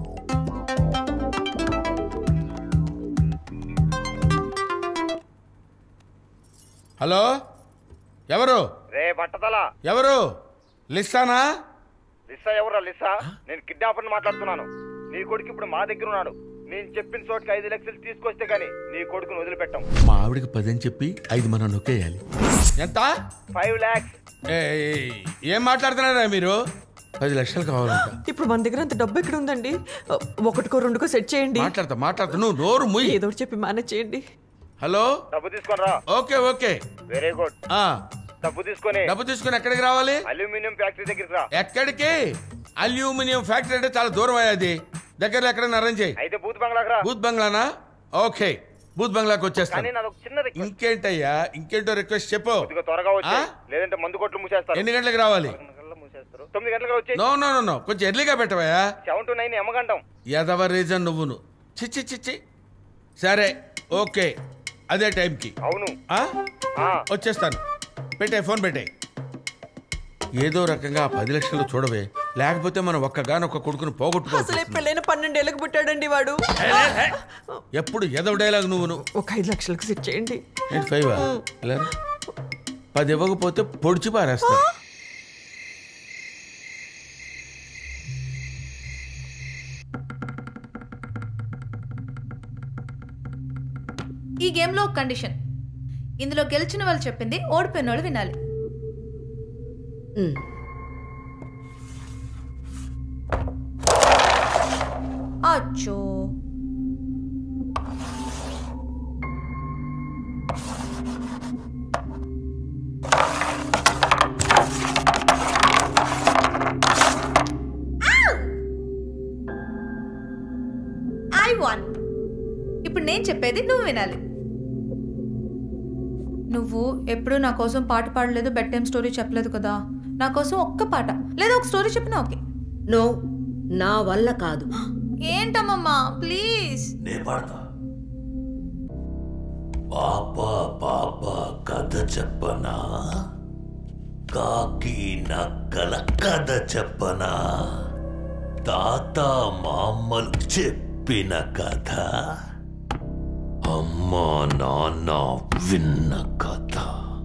హలో ఎవరు రే బట్టతల ఎవరు లిస్సానా లిస్సా ఎవరా లిస్సా నేను కిడ్నాపర్ మాట్లాడుతున్నాను నీ కొడుకు ఇప్పుడు మా దగ్గర ఉన్నాడు నేను చెప్పిన చోటుకి ఐదు లక్షలు తీసుకొస్తే గానీ నీ కొడుకుని వదిలిపెట్టాం మా ఆవిడకి పది అని చెప్పి ఐదు మనం నొక్కేయాలి ఎంత ఫైవ్ లాక్స్ ఏయ్, ఏం మాట్లాడుతున్నారా మీరు పది లక్షలు కావాలంట ఇప్పుడు మన దగ్గర అంత డబ్బు ఎక్కడ ఉందండి ఒకటికో రెండుకో సెట్ చేయండి మాట్లాడతా మాట్లాడతా నువ్వు నోరు ముయ్యి ఏదో ఒకటి చెప్పి మేనేజ్ చేయండి హలో డబ్బు తీసుకొని రా ఓకే ఓకే వెరీ గుడ్ ఆ డబ్బు తీసుకొని డబ్బు తీసుకుని ఎక్కడికి రావాలి అల్యూమినియం ఫ్యాక్టరీ దగ్గరికి రా ఎక్కడికి అల్యూమినియం ఫ్యాక్టరీ అంటే చాలా దూరం అయ్యేది దగ్గరలో ఎక్కడైనా అరేంజ్ చేయి అయితే బూత్ బంగ్లాకి రా బూత్ బంగ్లానా ఓకే బూత్ బంగ్లాకి వచ్చేస్తాను కానీ నాది ఒక చిన్న రిక్వెస్ట్ ఇంకేంటయ్యా ఇంకేంటో రిక్వెస్ట్ చెప్పు కొద్దిగా త్వరగా వచ్చి లేదంటే మందు కొట్లు మూసేస్తారు ఎన్ని గంటలకు రావాలి మూసేస్తారు తొమ్మిది గంటలకు వచ్చి నో నో నో నో కొంచెం ఎర్లీగా పెట్టవయ్యా సెవెన్ టు నైన్ ఎమ్మగంటాం ఎదవ రీజన్ నువ్వును చిచ్చి చిచ్చి సరే ఓకే అదే టైంకి అవును వచ్చేస్తాను పెట్టే ఫోన్ పెట్టే ఏదో రకంగా ఆ పది లక్షలు చూడవే లేకపోతే మనం ఒక్కగానొక్క కొడుకును అసలే పోగొట్టుకోవచ్చు పెళ్ళైన పన్నెండేళ్ళకి పుట్టాడండి వాడు ఎప్పుడు ఎదవ డైలాగ్ నువ్వును ఒక ఐదు లక్షలకు సెట్ చేయండి ఏంటి ఫైవ్ ఇలా రా. పది ఇవ్వకపోతే పొడిచి పారేస్తా ఈ గేమ్లో ఒక కండిషన్ ఇందులో గెలిచిన వాళ్ళు చెప్పింది ఓడిపోయిన వాళ్ళు వినాలి అచ్చో ఐ వన్ ఇప్పుడు నేను చెప్పేది నువ్వు వినాలి నువ్వు ఎప్పుడు నా కోసం పాట పాడలేదు బెడ్ టైం స్టోరీ చెప్పలేదు కదా నా కోసం ఒక్క పాట లేదా ఒక స్టోరీ చెప్పినా ఓకే నో నా వల్ల కాదు ఏంటమ్మమ్మా ప్లీజ్ నే పాడతా పాప పాప కథ చెప్పనా కాకి నక్కల కథ చెప్పనా తాత మామలు చెప్పిన కథ అమ్మా నాన్న విన్న కథ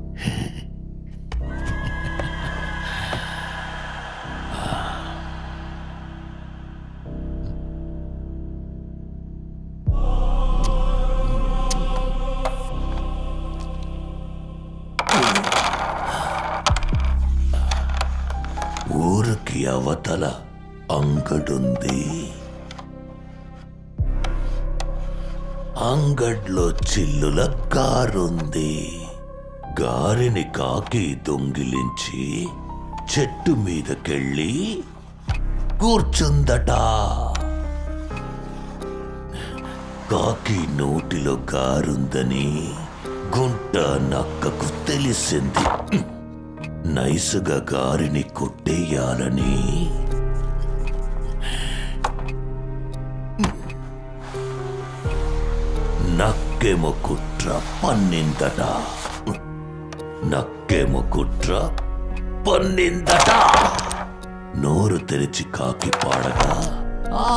ఊరికి అవతల అంగడుంది అంగడ్లో చిల్లుల గారుంది గారిని కాకి దొంగిలించి చెట్టు మీదకెళ్ళి కూర్చుందట కాకి నోటిలో గారుందని గుంట నక్కకు తెలిసింది నైసుగా గారిని కొట్టేయాలని నక్కేమో కుట్ర పన్నిందట నక్కేమో కుట్ర పన్నిందట నోరు తెరిచి కాకి పాడగా "ఆ!"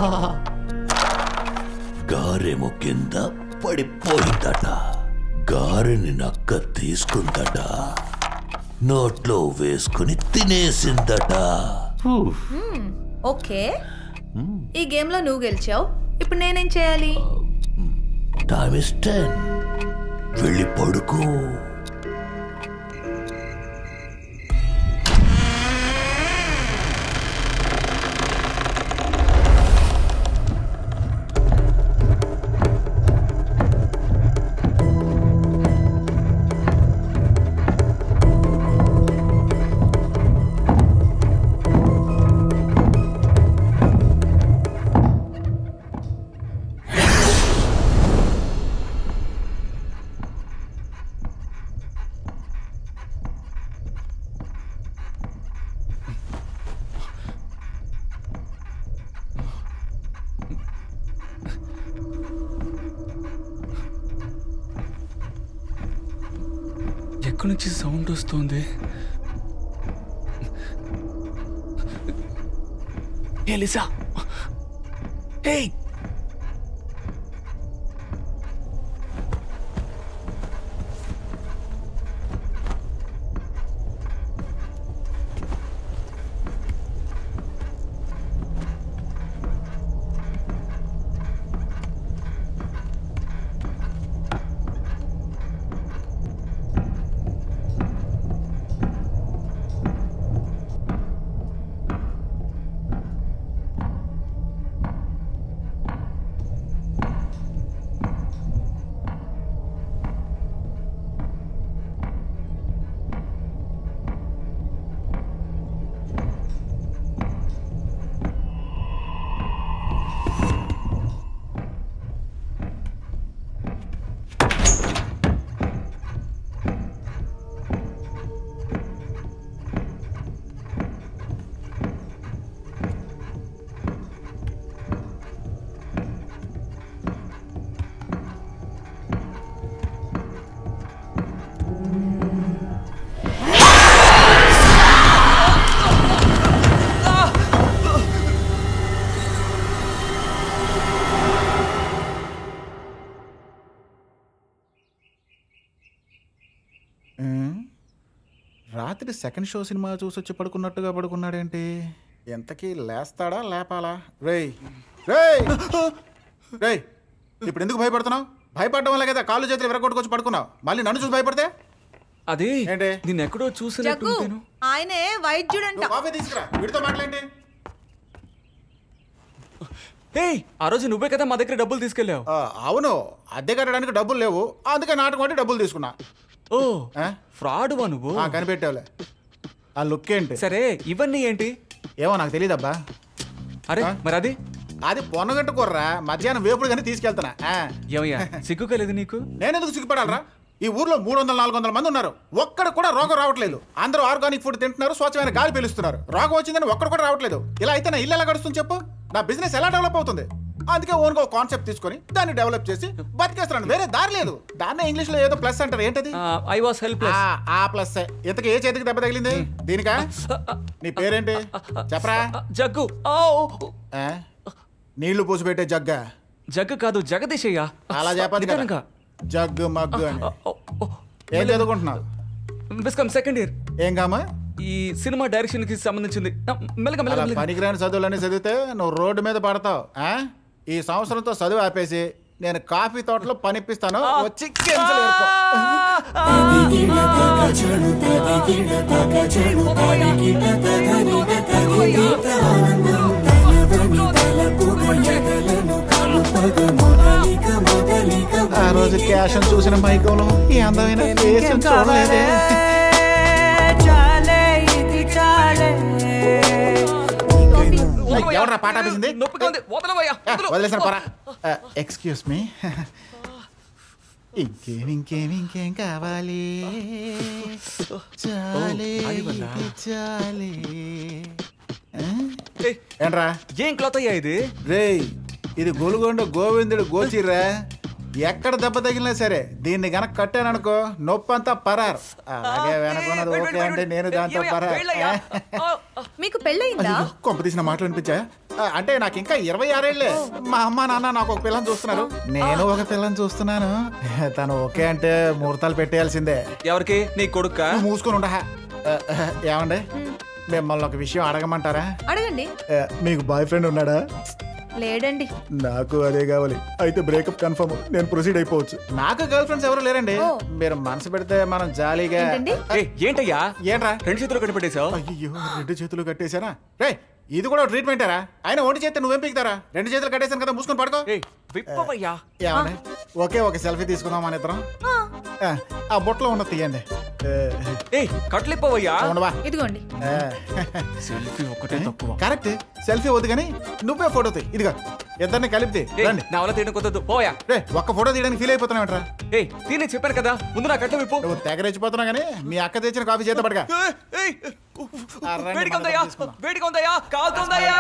గారెమో కింద పడిపోయిందట గారెని నక్క తీసుకుందట నోట్లో వేసుకుని తినేసిందట మ్మ్, ఓకే ఈ గేమ్లో నువ్వు గెలిచావు ఇప్పుడు నేనేం చేయాలి టైమ్ ఇస్ టెన్ వెళ్ళి పడుకో ఎక్కడి నుంచి సౌండ్ వస్తుంది ఏ లిసా ఏయ్ రాత్రి సెకండ్ షో సినిమా చూసి వచ్చి పడుకున్నట్టుగా పడుకున్నాడేంటి ఎంతకీ లేస్తాడా లేపాలా రేయ్ రేయ్ రేయ్ ఇప్పుడు ఎందుకు భయపడుతున్నావు భయపడడం వల్ల కదా కాళ్ళు చేతులు విరగొట్టుకొచ్చి పడుకున్నావు మళ్ళీ నన్ను చూసి భయపడితే అదే ఏంటి నిన్ను ఎక్కడో జగ్గు చూసినట్టుంటేను ఆయనే వైద్యుడంట కాఫీ తీసుకురా వీడితో మాట్లాడండి ఏయ్ ఆ రోజు నువ్వే కదా మా దగ్గర డబ్బులు తీసుకెళ్ళావు అవును అద్దె కట్టడానికి డబ్బులు లేవు అందుకే నాటకం అంటే డబ్బులు తీసుకున్నా ఓ ఫ్రాడ్ వా నువ్వు ఆ, కనిపెట్టావులే ఆ లుక్ ఏంటి సరే ఇవన్నీ ఏంటి ఏమో నాకు తెలియదబ్బా అరే మరి అది అది పొన్నగట్టు కుర్రా మధ్యాహ్నం వేపుడు కానీ తీసుకెళ్తున్నా ఆ. ఏమయ్యా సిగ్గుకోలేదు నీకు నేనెందుకు సిగ్గుపడాలరా ఈ ఊర్లో మూడు వందల నాలుగు వందల మంది ఉన్నారు ఒక్కడు కూడా రోగం రావట్లేదు అందరూ ఆర్గానిక్ ఫుడ్ తింటున్నారు స్వచ్ఛమైన గాలి పీలుస్తున్నారు రోగం వచ్చిందని ఒక్కడు కూడా రావట్లేదు ఇలా అయితే నా ఇల్లు ఎలా గడుస్తుంది చెప్పు నా బిజినెస్ ఎలా డెవలప్ అవుతుంది అందుకే ఓన్గా ఒక కాన్సెప్ట్ తీసుకొని దాన్ని డెవలప్ చేసి బతికేస్తున్నాను వేరే దారి లేదు దాన్నే ఇంగ్లీష్ లో ఏదో ప్లస్ అంటారు ఏంటది ఐ వాస్ హెల్ప్ ఆ, ఆ ప్లస్ ఇంతకు ఏ చేతికి దెబ్బ తగిలింది దీనికా నీ పేరేంటి చెప్పరా జగ్గు ఆ? నీళ్లు పోసి పెట్టే జగ్గా జగ్గు కాదు జగదీశయ్యా అలా చెప్పదు కదా నిదానంగా. జగ్గు మగ్గు అని ఏం చదువుకుంటున్నావు బిస్కమ్ సెకండ్ ఇయర్ ఏం కామా ఈ సినిమా డైరెక్షన్ కి సంబంధించింది ఆ, మెల్లగా అలా మెల్లగా మెల్లగా. పనికిరాని చదువులన్నీ చదివితే నువ్వు రోడ్డు మీద పడతావు ఆ? ఈ సంవత్సరంతో చదువు ఆపేసి నేను కాఫీ తోటలో పనిపిస్తాను వచ్చి గింజలు ఏరుకో. ఆ రోజు క్యాష్ చూసిన మైకంలో ఈ అందమైన ఫేస్ చూడలేదే ఎవరా పాట ఆపేసింది నొప్పిగా ఉంది వదలవయ్యా వదలు. వదిలేసాను పరా ఎక్స్క్యూస్ మీ ఇంకేం ఇంకేం ఇంకేం కావాలి చాలే ఆగిపోయిందా? ఇది చాలే ఆ? ఏయ్, ఏంట్రా ఏం క్లాత్ అయ్యా ఇది రేయ్ ఇది గోలుగొండ గోవిందుడు గోచిర్రా ఎక్కడ దెబ్బ తగిలినా సరే దీన్ని గనక కట్టాననుకో నొప్పి అంతా పరారు అలాగే వెనకున్నది ఓకే అంటే నేను దాంతో పరారు మీకు పెళ్ళయిందా కొంప తీసిన మాటలు అనిపించా ఆ, అంటే నాకు ఇంకా ఇరవై ఆరేళ్లే మా అమ్మ నాన్న నాకు ఒక పిల్లని చూస్తున్నారు నేను ఒక పిల్లని చూస్తున్నాను తను ఓకే అంటే ముహూర్తాలు పెట్టేయాల్సిందే ఎవరికి నీ కొడుక్క నువ్వు మూసుకొని ఉండ ఏమండి మిమ్మల్ని ఒక విషయం అడగమంటారా అడగండి ఆ, మీకు బాయ్ ఫ్రెండ్ ఉన్నాడా లేడండి నాకు అదే కావాలి అయితే బ్రేకప్ కన్ఫర్మ్ నేను ప్రొసీడ్ అయిపోవచ్చు నాకు గర్ల్ ఫ్రెండ్స్ ఎవరు లేరండి మీరు మనసు పెడితే మనం జాలీగా ఏయ్, ఏంటయ్యా ఏంట్రా రెండు చేతులు కనిపెట్టేశావు అయ్యో రెండు చేతులు కట్టేశారా రే ఇది కూడా ట్రీట్మెంటరా ఆయన ఒంటి చేస్తే నువ్వేం పీకుతారా రెండు చేతులు కట్టేశాను కదా మూసుకొని పడుకో విప్పవయ్యా ఏమండి ఒకే ఒక సెల్ఫీ తీసుకుందాం మన ఇద్దరం ఆ, ఆ బుట్టలో ఉన్న తీయండి ఏయ్ కట్లిప్పవయ్యా ఉండవా ఇదిగోండి సెల్ఫీ ఒక్కటే తక్కువ కరెక్ట్ సెల్ఫీ వద్దు కానీ నువ్వే ఫోటో తీ ఇదిగో ఇద్దరిని కలిపితే ఏయ్, రండి నా వల్ల తీయడం కుదరదు పోయా రే ఒక్క ఫోటో తీయడానికి ఫీల్ అయిపోతున్నావు ఏయ్ తీనే చెప్పాను కదా ముందు నా కట్ల విప్పు నువ్వు తెగరెచ్చిపోతున్నావు కానీ మీ అక్క తెచ్చిన కాఫీ చేత పడగా ఏయ్, ఆ, రండి, వేడిగా మన ఉందయ్యా దగ్గర తీసుకుందాం. వేడిగా ఉందయ్యా కాలుతుందయ్యా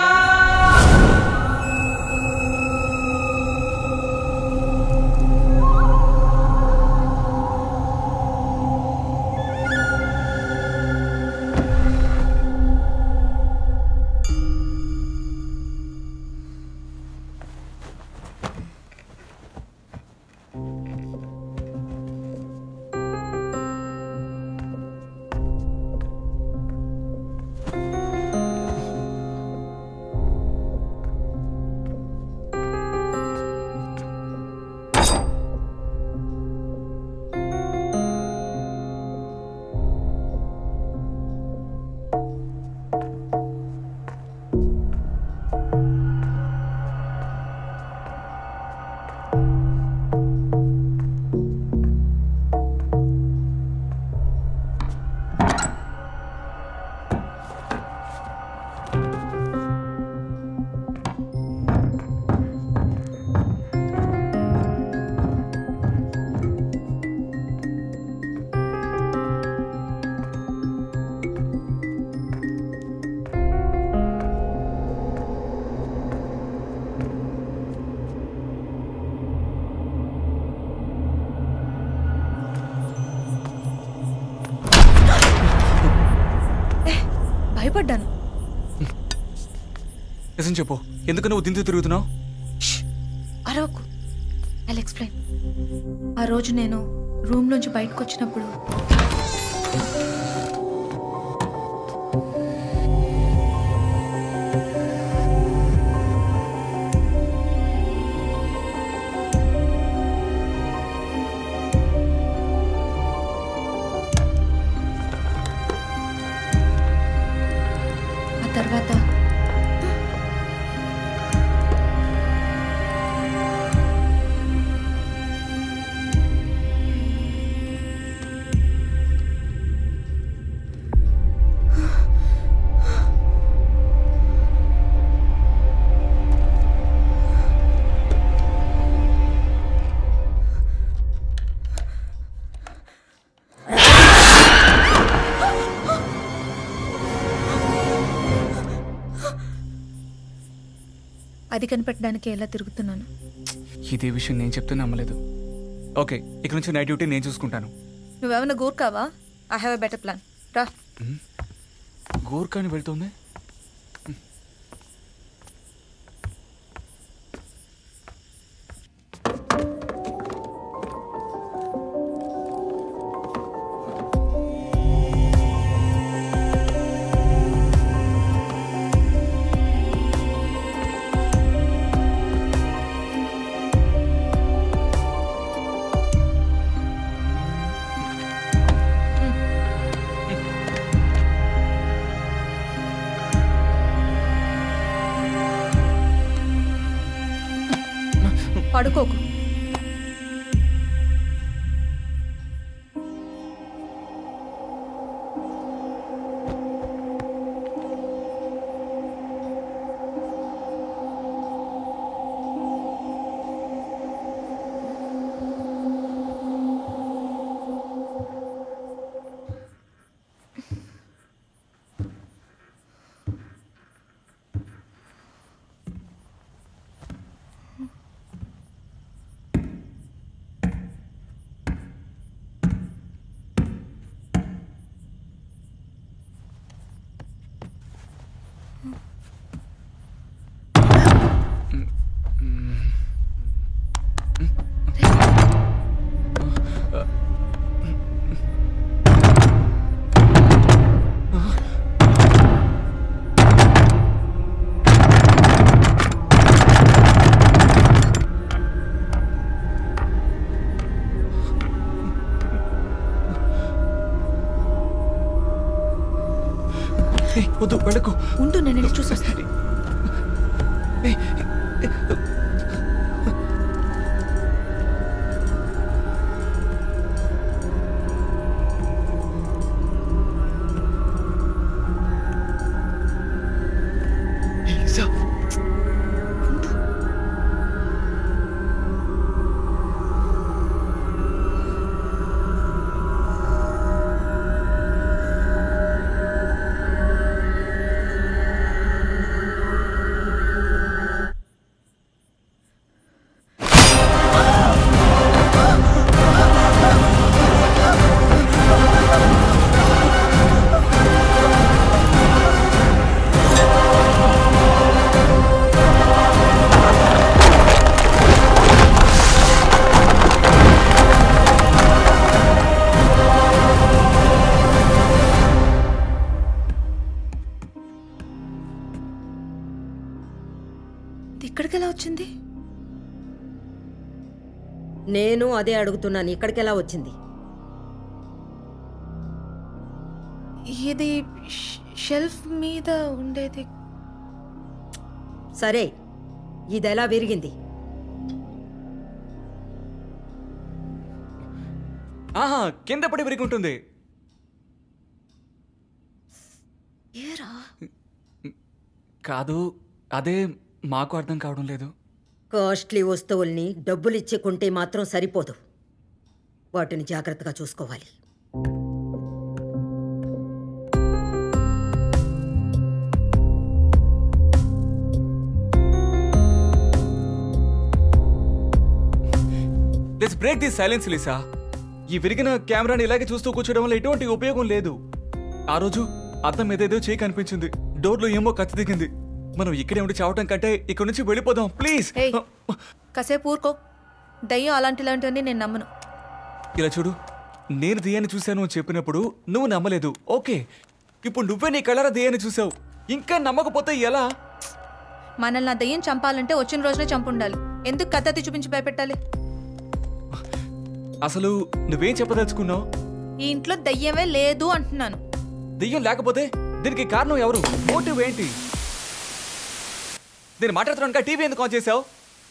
భయపడ్డాను నిజం చెప్పు ఎందుకు నువ్వు దింతు తిరుగుతున్నావు అరవకు ఐ ఎక్స్ప్లెయిన్ ఆ రోజు నేను రూమ్ నుంచి బయటకు వచ్చినప్పుడు అది కనిపెట్టడానికి ఎలా తిరుగుతున్నాను ఇదే విషయం నేను చెప్తే నమ్మలేదు ఓకే ఇక నుంచి నైట్ డ్యూటీ నేను చూసుకుంటాను నువ్వేమైనా గూర్కావా I have a better plan రా గోర్ఖాని వెళ్తుంది పడుకోకు ఏయ్, వద్దు వెళ్ళకు ఉండు నేను వెళ్ళి చూసొస్తాను లిసా ఇది ఇక్కడికి ఎలా వచ్చింది నేను అదే అడుగుతున్నాను ఇక్కడికి ఎలా వచ్చింది ఇది ష్- షెల్ఫ్ మీద ఉండేది సరే ఇది ఎలా విరిగింది ఆహా కింద పడి విరిగుంటుంది ఏరా కాదు అదే మాకు అర్థం కావడం లేదు కాస్ట్లీ వస్తువుల్ని డబ్బులిచ్చి కొంటే మాత్రం సరిపోదు వాటిని జాగ్రత్తగా చూసుకోవాలి let's break this silence Lisa ఈ విరిగిన కెమెరాని ఇలాగే చూస్తూ కూర్చోవడం వల్ల ఎటువంటి ఉపయోగం లేదు ఆ రోజు అద్దం మీద ఏదో చేయి కనిపించింది డోర్లో ఏమో కత్తి దిగింది మనం ఇక్కడే ఉండి చావటం కంటే ఇక్కడ నుంచి వెళ్ళిపోదాం ప్లీజ్ ఏయ్ కాసేపు ఊరుకో దయ్యం అలాంటి ఇలాంటివన్నీ నేను నమ్మను ఇలా చూడు నేను దెయ్యాన్ని చూశాను అని చెప్పినప్పుడు నువ్వు నమ్మలేదు ఓకే ఇప్పుడు నువ్వే నీ కళ్ళరా దెయ్యాన్ని చూసావు ఇంకా నమ్మకపోతే ఎలా మనల్ని ఆ దయ్యం చంపాలంటే వచ్చిన రోజునే చంపుండాలి ఎందుకు కత్తి చూపించి భయపెట్టాలి అసలు నువ్వేం చెప్పదలుచుకున్నావు ఈ ఇంట్లో దయ్యమే లేదు అంటున్నాను దెయ్యం లేకపోతే దీనికి కారణం ఎవరు మోటివ్ ఏంటి నేను మాట్లాడుతున్నాను టీవీ ఎందుకు ఆన్ చేసావు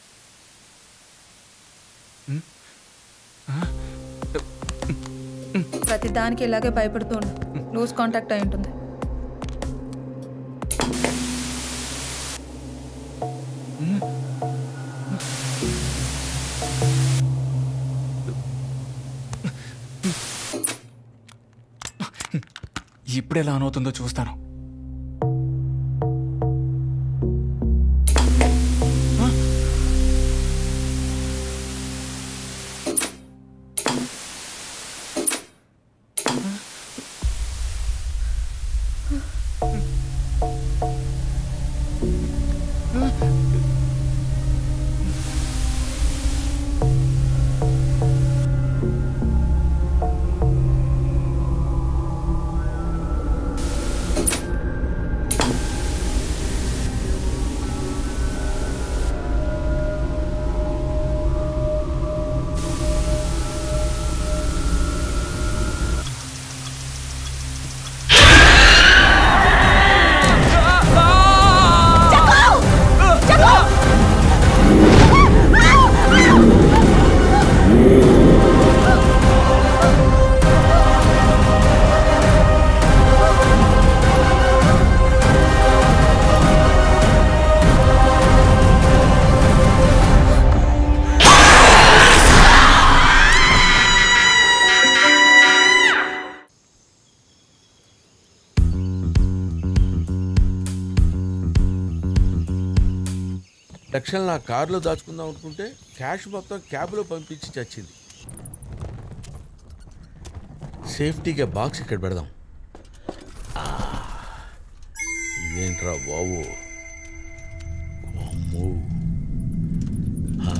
ప్రతి దానికి ఇలాగే భయపడుతూ ఉండు లూజ్ కాంటాక్ట్ అయి ఉంటుంది ఇప్పుడు ఎలా అనవుతుందో చూస్తాను లక్షలు నా కారులో దాచుకుందాం అనుకుంటే క్యాష్ మొత్తం క్యాబ్లో పంపించి చచ్చింది సేఫ్టీగా బాక్స్ ఇక్కడ పెడదాం ఆ, ఇదేంట్రా బాబు అమ్మో ఆ?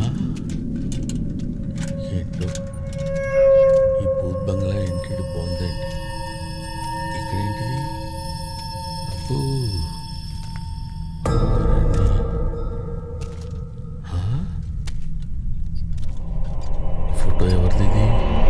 ఏంటో ఈ భూత్ బంగ్లా ఏంటి బాగుందండి ఇక్కడేంటిది అబ్బో ఆ? ఫోటో ఎవరిది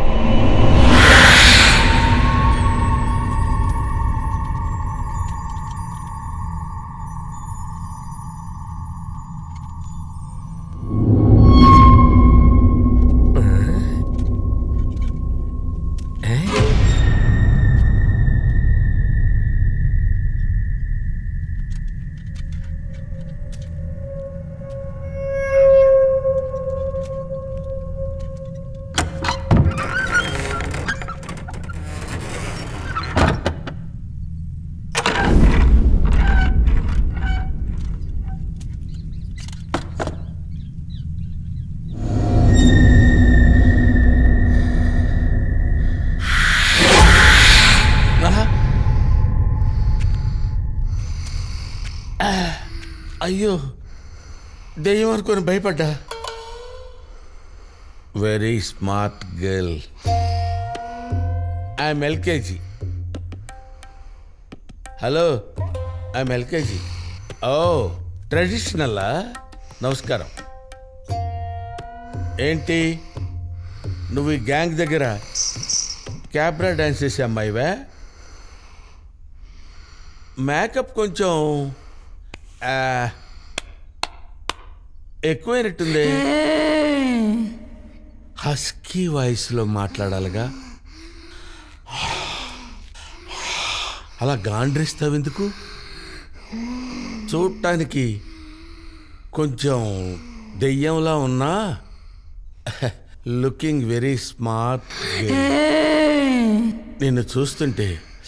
ఆహా. ఆ, అయ్యో దెయ్యం అనుకొని భయపడ్డా very smart girl I'm LKG hello I'm LKG ఓ ట్రెడిషనల్లా నమస్కారం ఏంటి నువ్వు ఈ గ్యాంగ్ దగ్గర క్యాబ్రా డాన్స్ చేసే అమ్మాయివా మేకప్ కొంచెం ఆ, ఎక్కువైనట్టుంది హస్కీ వాయిస్లో మాట్లాడాలిగా అలా గాండ్రిస్తావు ఎందుకు చూడటానికి కొంచెం దెయ్యంలా ఉన్నా లుకింగ్ వెరీ స్మార్ట్ నిన్ను చూస్తుంటే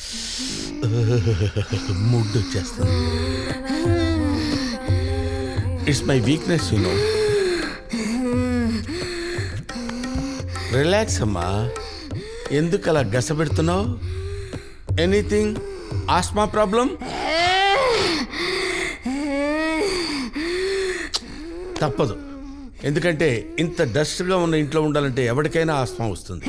మూడ్ వచ్చేస్తుంది it's my weakness you know relax అమ్మా ఎందుకు అలా గసపెడుతున్నావు ఎనీథింగ్ ఆస్మా ప్రాబ్లం తప్పదు ఎందుకంటే ఇంత డస్ట్గా ఉన్న ఇంట్లో ఉండాలంటే ఎవరికైనా ఆస్మా వస్తుంది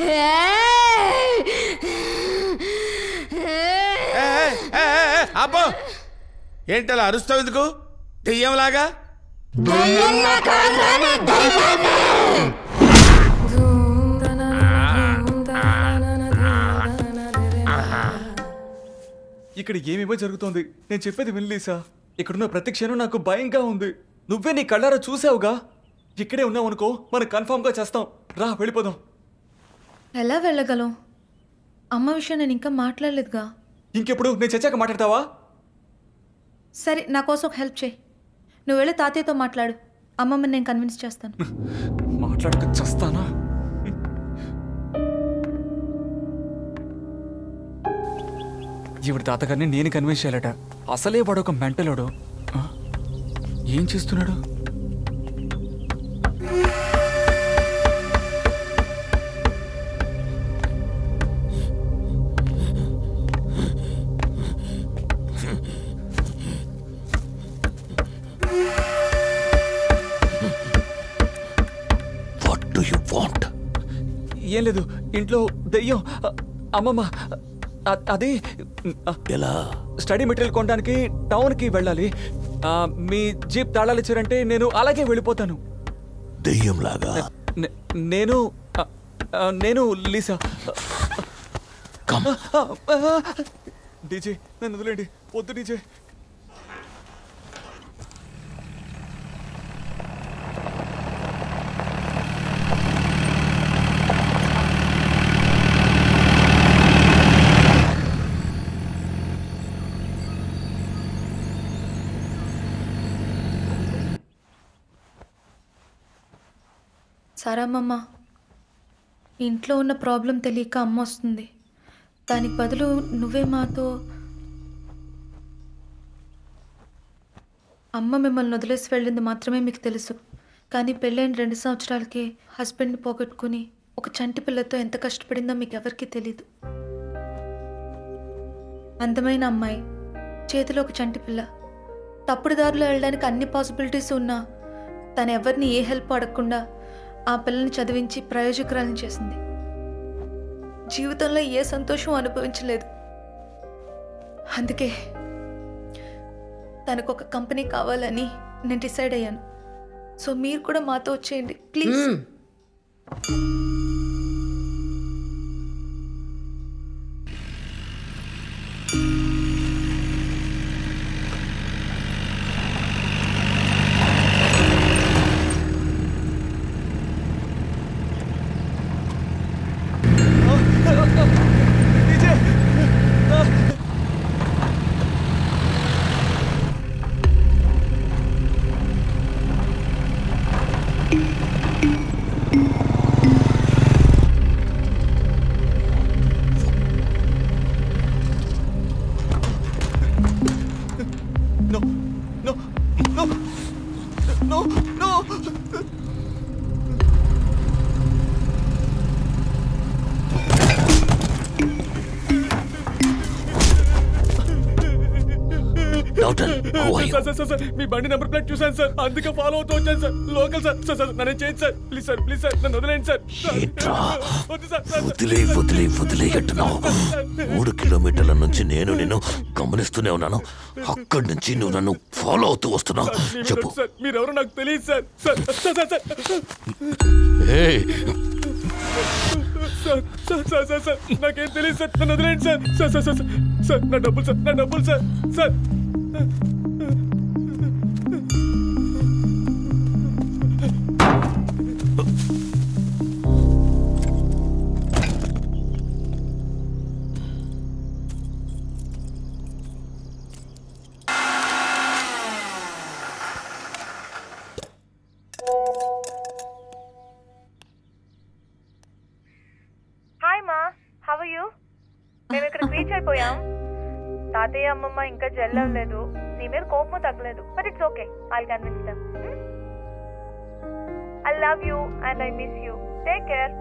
అబ్బో ఏంటి అలా అరుస్తావు ఎందుకు దెయ్యంలాగా ఇక్కడ ఏమేమో జరుగుతోంది నేను చెప్పేది వినలేసా ఇక్కడున్న ప్రతి క్షణం నాకు భయంగా ఉంది నువ్వే నీ కళ్ళారా చూసావుగా ఇక్కడే ఉన్నావు అనుకో మనం కన్ఫామ్గా చేస్తాం రా వెళ్ళిపోదాం ఎలా వెళ్ళగలం అమ్మ విషయం నేను ఇంకా మాట్లాడలేదుగా ఇంకెప్పుడు నేను చచ్చాక మాట్లాడతావా సరే నా కోసం ఒక హెల్ప్ చేయి నువ్వు వెళ్ళి తాతయ్యతో మాట్లాడు అమ్మమ్మని నేను కన్విన్స్ చేస్తాను మాట్లాడక చస్తానా ఈవిడ తాతగారిని నేను కన్విన్స్ చేయాలట అసలే వాడు ఒక మెంటలోడు ఆ? ఏం చేస్తున్నాడు వాట్ డు యు వాంట్ ఏం లేదు ఇంట్లో దెయ్యం అ- అమ్మమ్మ అ- అది ఎలా స్టడీ మెటీరియల్ కొనడానికి టౌన్కి వెళ్ళాలి ఆ, మీ జీప్ తాళాలు ఇచ్చారంటే నేను అలాగే వెళ్ళిపోతాను దెయ్యంలాగా నే- నేను ఆ, ఆ, నేను లీసా డీజే నన్ను వదిలేండి వద్దు డీజే సరమ్మమ్మ ఇంట్లో ఉన్న ప్రాబ్లం తెలియక అమ్మ వస్తుంది దానికి బదులు నువ్వే మాతో అమ్మ మిమ్మల్ని వదిలేసి వెళ్ళింది మాత్రమే మీకు తెలుసు కానీ పెళ్ళైన రెండు సంవత్సరాలకి హస్బెండ్ని పోగొట్టుకుని ఒక చంటి పిల్లతో ఎంత కష్టపడిందో మీకు ఎవరికీ తెలీదు అందమైన అమ్మాయి చేతిలో ఒక చంటి పిల్ల తప్పుడు దారిలో వెళ్ళడానికి అన్ని పాసిబిలిటీస్ ఉన్నా తను ఎవరిని ఏ హెల్ప్ అడగకుండా ఆ పిల్లని చదివించి ప్రయోజకురాలను చేసింది జీవితంలో ఏ సంతోషం అనుభవించలేదు అందుకే తనకు ఒక కంపెనీ కావాలని నేను డిసైడ్ అయ్యాను సో మీరు కూడా మాతో వచ్చేయండి ప్లీజ్ మ్మ్. No, no, no, no, no. Doctor how are you sir sir sir sir మీ బండి నెంబర్ ప్లేట్ చూసాను సార్ అందుకే ఫాలో అవుతూ వచ్చాను sir local sir sir sir నన్ను చేయండి sir please sir please sir నన్ను వదిలేండి సార్ సార్. వద్దు సార్ సార్, సార్. వదిలే వదిలే వదిలేయట్టున్నావు మూడు కిలోమీటర్ల నుంచి నేను నిన్ను గమనిస్తూనే ఉన్నాను అక్కడి నుంచి నువ్వు నన్ను ఫాలో అవుతూ వస్తున్నావు మీ మీద చెప్పు ఒట్టు సార్ మీరెవరో నాకు తెలియదు sir sir sir sir sir ఏయ్, sir sir sir sir sir నాకేం తెలియదు సార్ నన్ను వదిలేండి sir sir sir sir sir sir నా డబ్బులు సార్ నా డబ్బులు సార్ సార్ హాయ్ మా హవ్ యూ మేము ఇక్కడ రీచ్ అయిపోయాం తాతయ్య అమ్మమ్మ ఇంకా జెల్ అవ్వలేదు నీ మీద కోపం తగ్గలేదు but it's okay I convince them I love you and I miss you take care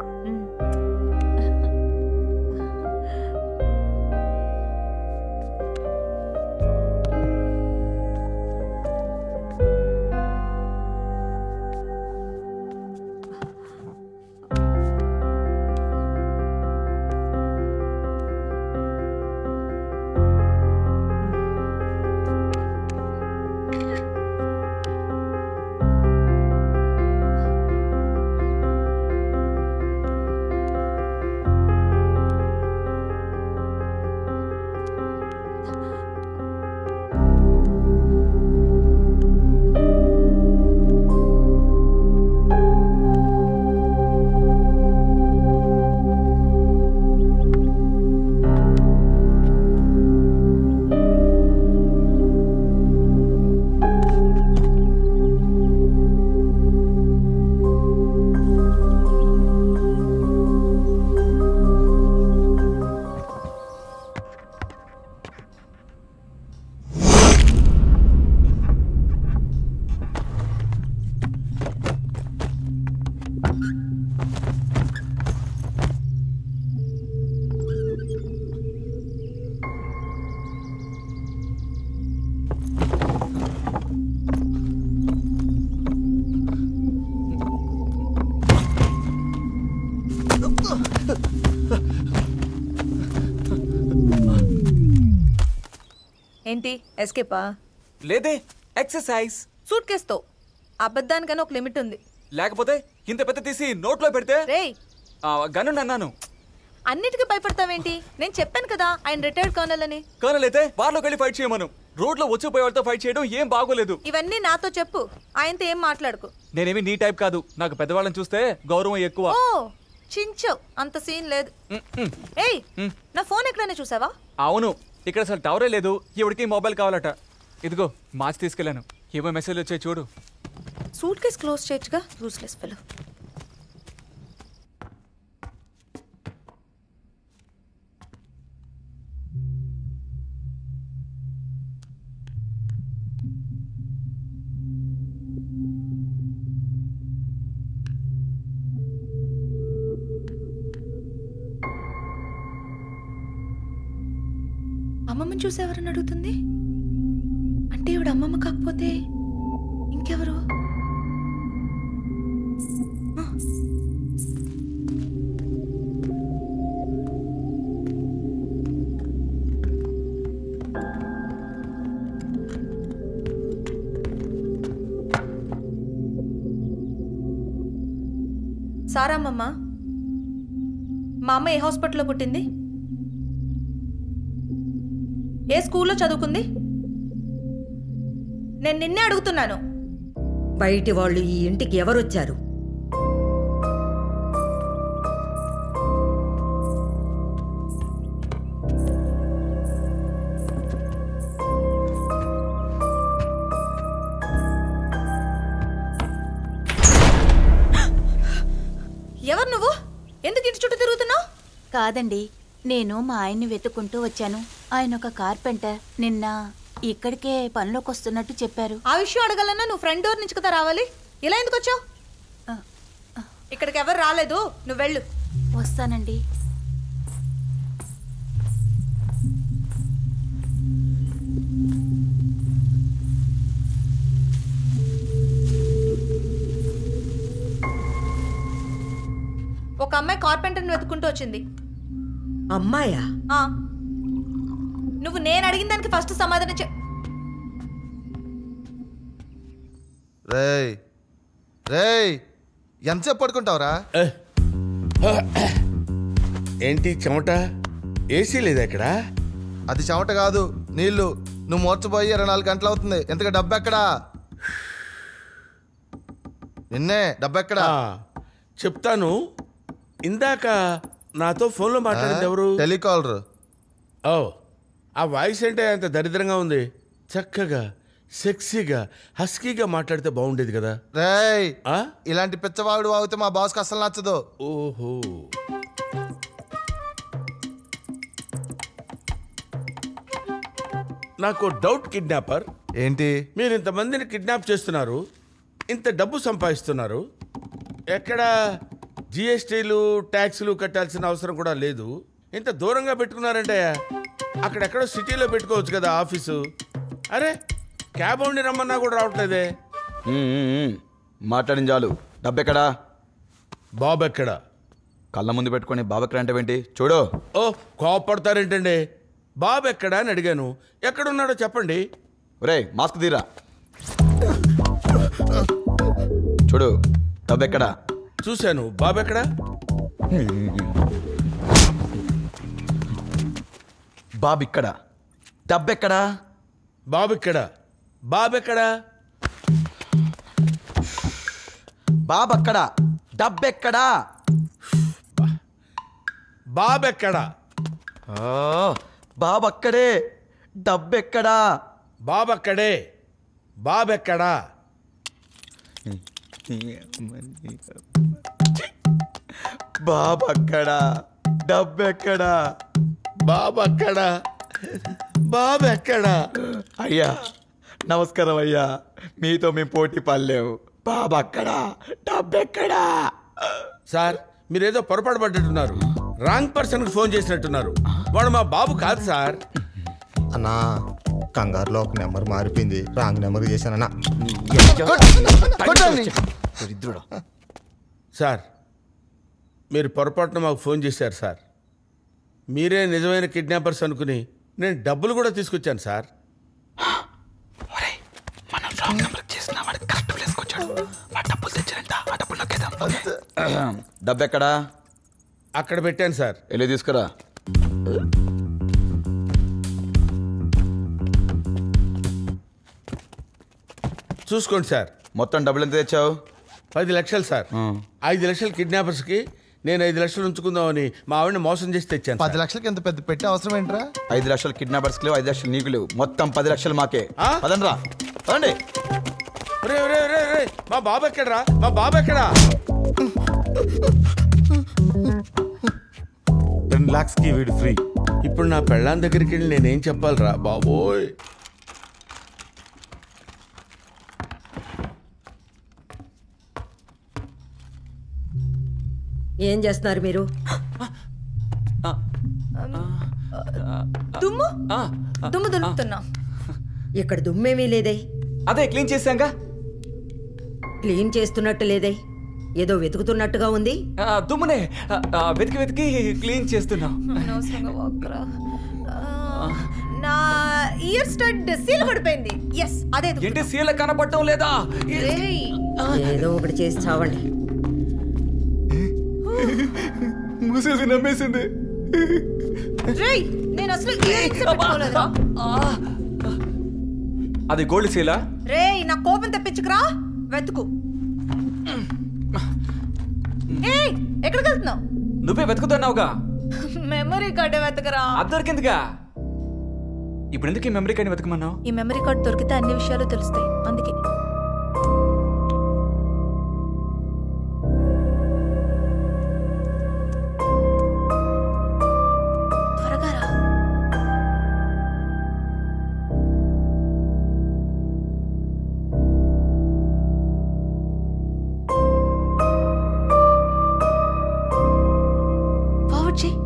ఏంటి ఎస్కేపా లేదే ఎక్సర్సైజ్ సూట్ కేస్తో అబద్ధానికైనా ఒక లిమిట్ ఉంది లేకపోతే ఇంత పెద్ద తీసి నోట్లో పెడితే రేయ్ గన్ను అన్నాను అన్నిటికీ భయపడతావేంటి నేను చెప్పాను కదా ఆయన రిటైర్డ్ కర్నల్ అని కర్నల్ అయితే బార్లోకి వెళ్ళి ఫైట్ చేయమను రోడ్లో వచ్చిపోయే వాళ్ళతో ఫైట్ చేయడం ఏం బాగోలేదు ఇవన్నీ నాతో చెప్పు ఆయనతో ఏం మాట్లాడుకు నేనేమి నీ టైప్ కాదు నాకు పెద్దవాళ్ళని చూస్తే గౌరవం ఎక్కువ ఓ చించవు అంత సీన్ లేదు ఏయ్ నా ఫోన్ ఎక్కడైనా చూసావా అవును ఇక్కడ అసలు టవరే లేదు ఇవిడికి మొబైల్ కావాలట ఇదిగో మార్చి తీసుకెళ్ళాను ఏవో మెసేజ్ వచ్చాయి చూడు సూట్ కేస్ క్లోజ్ చేయొచ్చుగా యూస్లెస్ ఫెలో అమ్మమ్మని చూసి ఎవరని అడుగుతుంది అంటే ఇవిడ అమ్మమ్మ కాకపోతే ఇంకెవరు ఆ. సారామ్మమ్మ మా అమ్మ ఏ హాస్పిటల్లో పుట్టింది ఏ స్కూల్లో చదువుకుంది నేను నిన్నే అడుగుతున్నాను బయటి వాళ్ళు ఈ ఇంటికి ఎవరొచ్చారు ఎవరు నువ్వు ఎందుకు ఇంటి చుట్టూ తిరుగుతున్నావు కాదండి నేను మా ఆయన్ని వెతుక్కుంటూ వచ్చాను ఆయన ఒక కార్పెంటర్ నిన్న ఇక్కడికే పనిలోకి వస్తున్నట్టు చెప్పారు ఆ విషయం అడగాలన్నా నువ్వు ఫ్రంట్ డోర్ నుంచి కదా రావాలి ఇలా ఎందుకు వచ్చావు ఇక్కడికి ఎవరు రాలేదు నువ్వు వెళ్ళు వస్తానండి ఒక అమ్మాయి కార్పెంటర్ని వెతుక్కుంటూ వచ్చింది అమ్మాయా ఆ. నువ్వు నేను అడిగిన దానికి ఫస్ట్ సమాధానం చె రేయ్ రేయ్ ఎంతసేపు పడుకుంటావురా ఏంటి చెమట ఏసీ లేదా ఇక్కడ అది చెమట కాదు నీళ్లు నువ్వు మోర్చపోయి ఇరవై నాలుగు గంటలు అవుతుంది ఎంతగా డబ్బు ఎక్కడా నిన్నే డబ్బు ఎక్కడా ఆ, చెప్తాను ఇందాక నాతో ఫోన్లో మాట్లాడింది ఎవరు టెలికాలర్ ఓ ఆ వాయిస్ ఏంటే అంత దరిద్రంగా ఉంది చక్కగా సెక్సీగా హస్కీగా మాట్లాడితే బాగుండేది కదా రేయ్ ఆ? ఇలాంటి పిచ్చవాడు వాగితే మా బాస్కి అసలు నచ్చదు ఓహో నాకు డౌట్ కిడ్నాపర్ ఏంటి మీరు ఇంతమందిని కిడ్నాప్ చేస్తున్నారు ఇంత డబ్బు సంపాదిస్తున్నారు ఎక్కడ జిఎస్టీలు ట్యాక్సులు కట్టాల్సిన అవసరం కూడా లేదు ఇంత దూరంగా పెట్టుకున్నారంటే అక్కడెక్కడో సిటీలో పెట్టుకోవచ్చు కదా ఆఫీసు అరే క్యాబ్ ఉండి రమ్మన్నా కూడా రావట్లేదే మాట్లాడిన చాలు డబ్బెక్కడా బాబు ఎక్కడ కళ్ళ ముందు పెట్టుకొని బాబెక్కడ అంటే ఏంటి చూడు ఓ కోపడతారేంటండి బాబు ఎక్కడా అని అడిగాను ఎక్కడున్నాడో చెప్పండి ఒరే మాస్క్ తీరా చూడు డబ్బెక్కడా చూశాను బాబు ఎక్కడా బాబు ఇక్కడ డబ్బెక్కడా బాబు ఇక్కడ బాబు ఎక్కడా బాబు అక్కడ డబ్బెక్కడా బాబు ఎక్కడా బాబు అక్కడే డబ్బెక్కడా బాబు అక్కడే బాబు ఎక్కడా బాబు అక్కడ డబ్బెక్కడా బాబు అక్కడా బాబు ఎక్కడా అయ్యా నమస్కారం అయ్యా మీతో మేము పోటీ పడలేవు బాబు అక్కడ డబ్బెక్కడా సార్ మీరేదో పొరపాటు పడ్డట్టున్నారు రాంగ్ పర్సన్కి ఫోన్ చేసినట్టున్నారు వాడు మా బాబు కాదు సార్ అన్నా కంగారులో ఒక నెంబర్ మారిపోయింది రాంగ్ నెంబర్ చేశానన్నా దరిద్రుడు సార్ మీరు పొరపాటున మాకు ఫోన్ చేశారు సార్ మీరే నిజమైన కిడ్నాపర్స్ అనుకుని నేను డబ్బులు కూడా తీసుకొచ్చాను సార్ మనం రాంగ్ నెంబర్ చేసిన వాడు కరెక్ట్ ప్లేస్కి వచ్చాడు వాడు డబ్బులు తెచ్చారంట ఆ డబ్బులు నొక్కేద్దాం డబ్బెక్కడా అక్కడ పెట్టాను సార్ వెళ్ళి తీసుకురా చూసుకోండి సార్ మొత్తం డబ్బులు ఎంత తెచ్చావు పది లక్షలు సార్ ఐదు లక్షలు కిడ్నాపర్స్కి నేను ఐదు లక్షలు ఉంచుకుందామని మా ఆవిడని మోసం చేసి తెచ్చాను పది లక్షలకి ఎంత పెద్ద పెట్టే అవసరం ఏంట్రా ఐదు లక్షలు కిడ్నాపర్స్ లేవు ఐదు లక్షలు నీకు లేవు మొత్తం పది లక్షలు మాకే పదండ్రా పదండి రే రే రే రే మా బాబు ఎక్కడరా మా బాబు ఎక్కడా టెన్ లాక్స్ కి వీడు ఫ్రీ ఇప్పుడు నా పెళ్ళాం దగ్గరికి వెళ్ళి నేనేం చెప్పాలిరా బాబోయ్ ఏం చేస్తున్నారు మీరు దుమ్ము దుమ్ము దులుపుతున్నా ఇక్కడ దుమ్మేమీ లేదే అదే క్లీన్ చేశాంగా క్లీన్ చేస్తున్నట్టు లేదే ఏదో వెతుకుతున్నట్టుగా ఉంది ఆ, దుమ్మునే ఆ, ఆ, వెతికి వెతికి క్లీన్ చేస్తున్నాం అనవసరంగా వాక్కురా. ఆ, నా ఇయర్ స్టడ్ సీల్ పడిపోయింది ఎస్ అదే ఏంటి సీల కనపడటం లేదా రేయ్. ఏదో ఒకటి చేసి చావండి మూసేసి నమ్మేసింది రేయ్ నేను అసలు ఇయర్ రింగ్స్ పెట్టుకోలేదురా అది గోల్డ్ సీలా రేయ్ నా కోపం తెప్పించుకురా వెతుకు ఏయ్ ఎక్కడికి వెళ్తున్నావు నువ్వే వెతుకుతున్నావుగా మెమరీ కార్డ్ వెతకరా అది దొరికిందిగా ఇప్పుడు ఎందుకు ఈ మెమరీ కార్డ్ వెతకమన్నావు ఈ మెమరీ కార్డ్ దొరికితే అన్ని విషయాలు తెలుస్తాయి అందుకే త్వరగా రా ఫార్వర్డ్ చేయి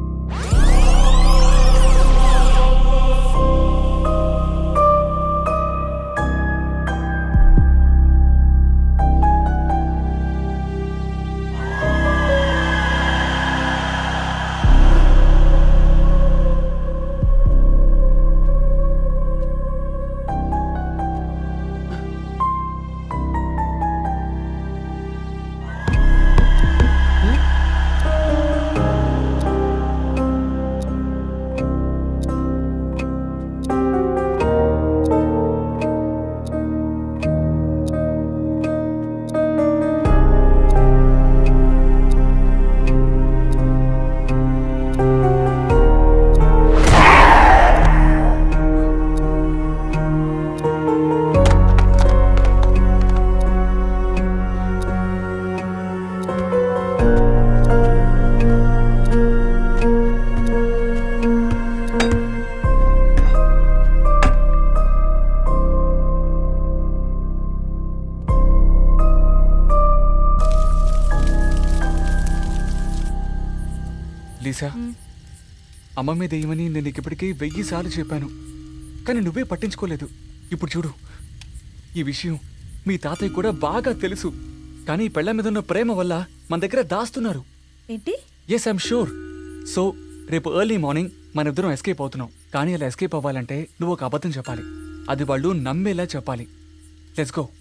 లీసా అమ్మ మీద ఏమని నేను నీకు ఇప్పటికీ వెయ్యి సార్లు చెప్పాను కానీ నువ్వే పట్టించుకోలేదు ఇప్పుడు చూడు ఈ విషయం మీ తాతయ్య కూడా బాగా తెలుసు కానీ ఈ పెళ్ళ మీద ఉన్న ప్రేమ వల్ల మన దగ్గర దాస్తున్నారు ఏంటి ఎస్ ఐఎమ్ షూర్ సో రేపు ఎర్లీ మార్నింగ్ మన ఇద్దరం ఎస్కేప్ అవుతున్నాం కానీ అలా ఎస్కేప్ అవ్వాలంటే నువ్వు ఒక అబద్ధం చెప్పాలి అది వాళ్ళు నమ్మేలా చెప్పాలి లెట్స్ గో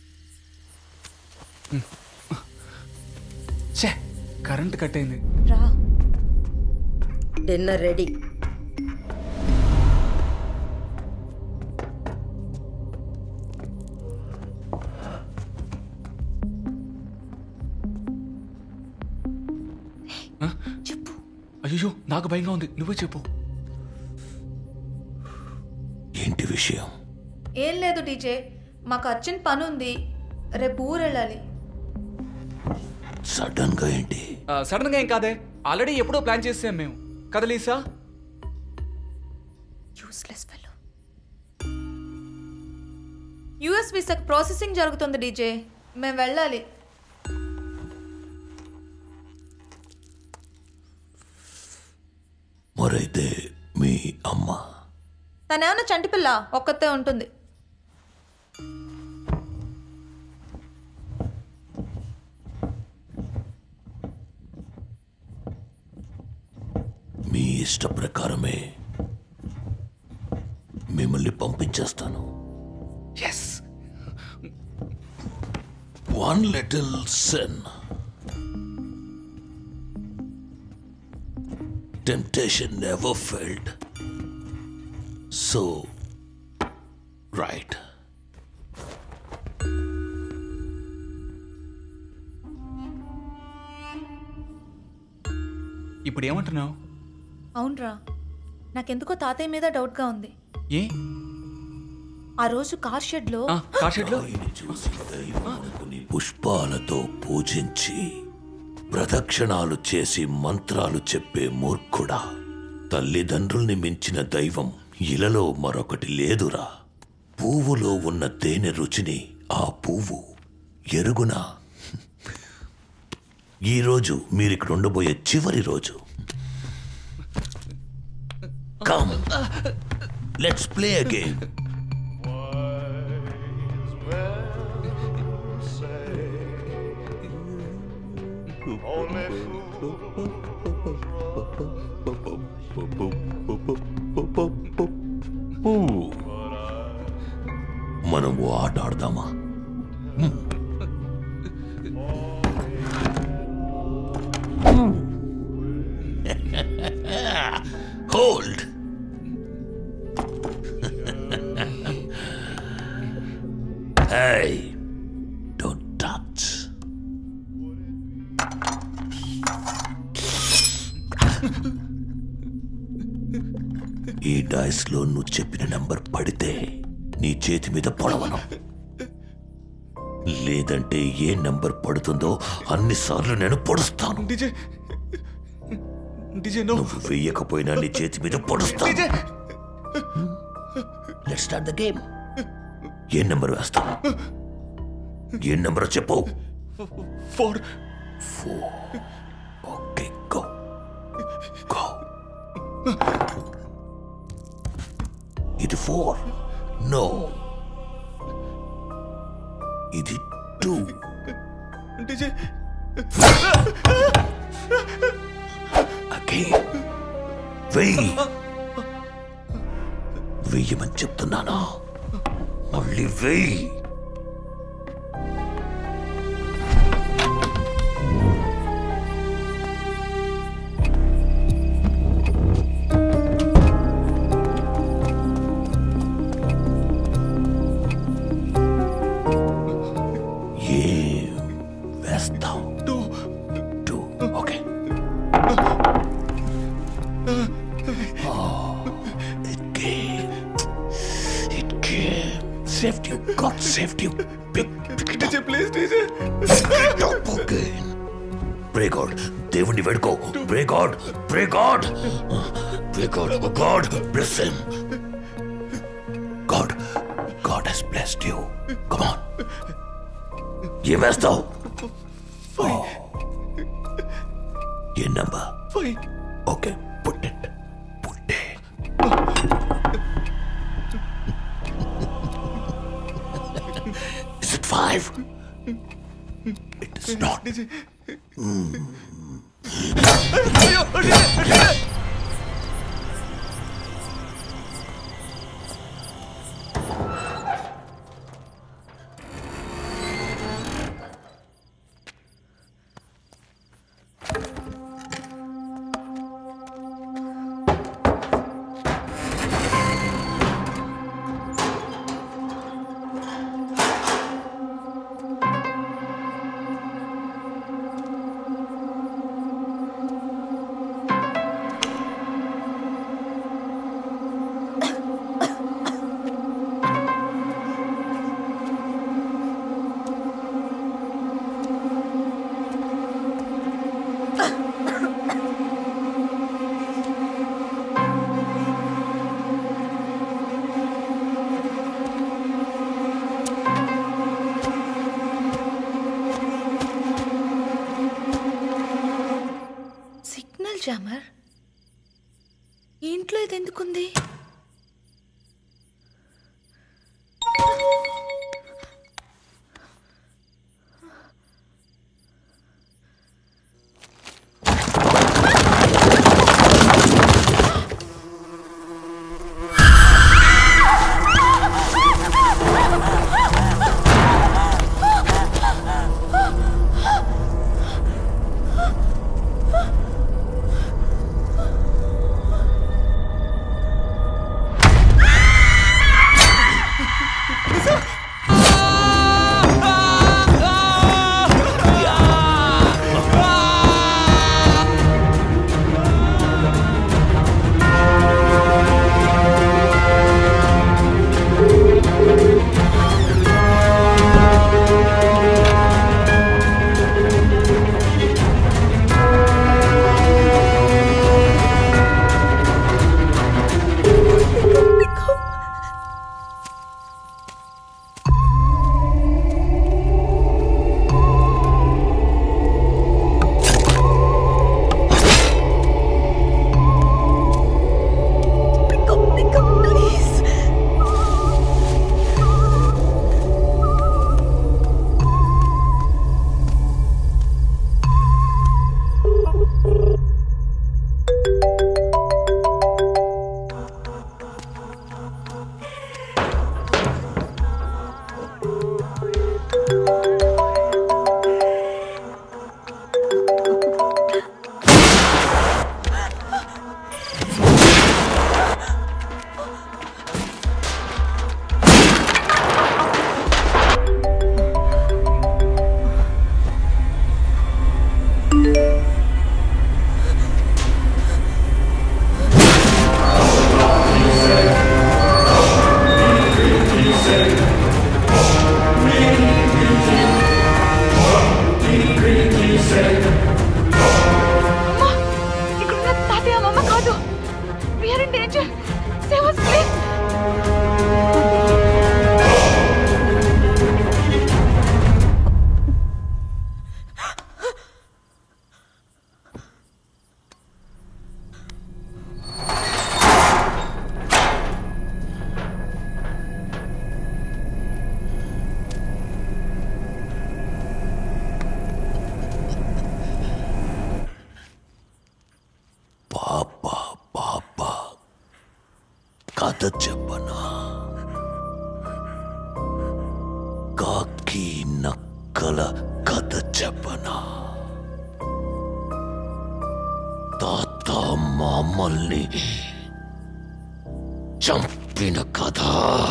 ఛే కరెంట్ కట్ అయింది రా డిన్నర్ రెడీ అయ్యో నాకు భయంగా ఉంది నువ్వే చెప్పు ఏంటి విషయం ఏం లేదు డీజే మాకు అర్జెంట్ పని ఉంది రేపు ఊరు వెళ్ళాలి సడన్ గా ఏంటి సడన్ గా ఏం కాదే ఆల్రెడీ ఎప్పుడో ప్లాన్ చేసాం మేము కదా లీసా యూస్లెస్ ఫెలో యుఎస్ వీసాకి ప్రాసెసింగ్ జరుగుతుంది డీజే మేము వెళ్ళాలి మరైతే మీ అమ్మ తనేమన్నా చంటి పిల్ల ఒక్కతే ఉంటుంది మీ ఇష్ట ప్రకారమే మిమ్మల్ని పంపించేస్తాను yes one little sin temptation never failed so right ఇప్పుడు ఏమంటున్నావు అవునరా నాకెందుకో తాతయ్య మీద డౌట్గా ఉంది ఏ ఆ రోజు కార్ షెడ్లో ఆ, కార్ షెడ్లో పుష్పాలతో పూజించి ప్రదక్షిణాలు చేసి మంత్రాలు చెప్పే మూర్ఖుడా తల్లిదండ్రుల్ని మించిన దైవం ఇలలో మరొకటి లేదురా పువ్వులో ఉన్న తేనె రుచిని ఆ పువ్వు ఎరుగునా ఈరోజు మీరిక్కడ ఉండబోయే చివరి రోజు come let's play a game మనం ఓ ఆట ఆడదామా హోల్డ్ Hey, don't touch. ఈ డైస్ లో నువ్వు చెప్పిన నంబర్ పడితే నీ చేతి మీద పొడవను లేదంటే ఏ నంబర్ పడుతుందో అన్నిసార్లు నేను పొడుస్తాను నువ్వు వెయ్యకపోయినా నీ చేతి మీద పొడుస్తాను లెట్ స్టార్ట్ ద గేమ్ ఏ నెంబర్ వేస్తావు ఏ నెంబర్ చెప్పు four four okay go go ఇది ఫోర్ నో ఇది టూ అగైన్ వెయ్యి వెయ్యమని చెప్తున్నానా మళ్ళీ వెయ్యి ఏం వేస్తావు two two okay It came. It came. Saved you. God saved you. Big. DJ, please, DJ. Stop again. Pray God. దేవుణ్ణి వేడుకో pray God pray God pray God God bless him God God he's blessed you come on ఏం వేస్తావు ఏ number okay put it put Is it five? It is not. Signal jammer ఈ ఇంట్లో ఇది ఎందుకుంది కథ చెప్పనా కాకి నక్కల కథ చెప్పనా తాత మామల్ని చంపిన కథ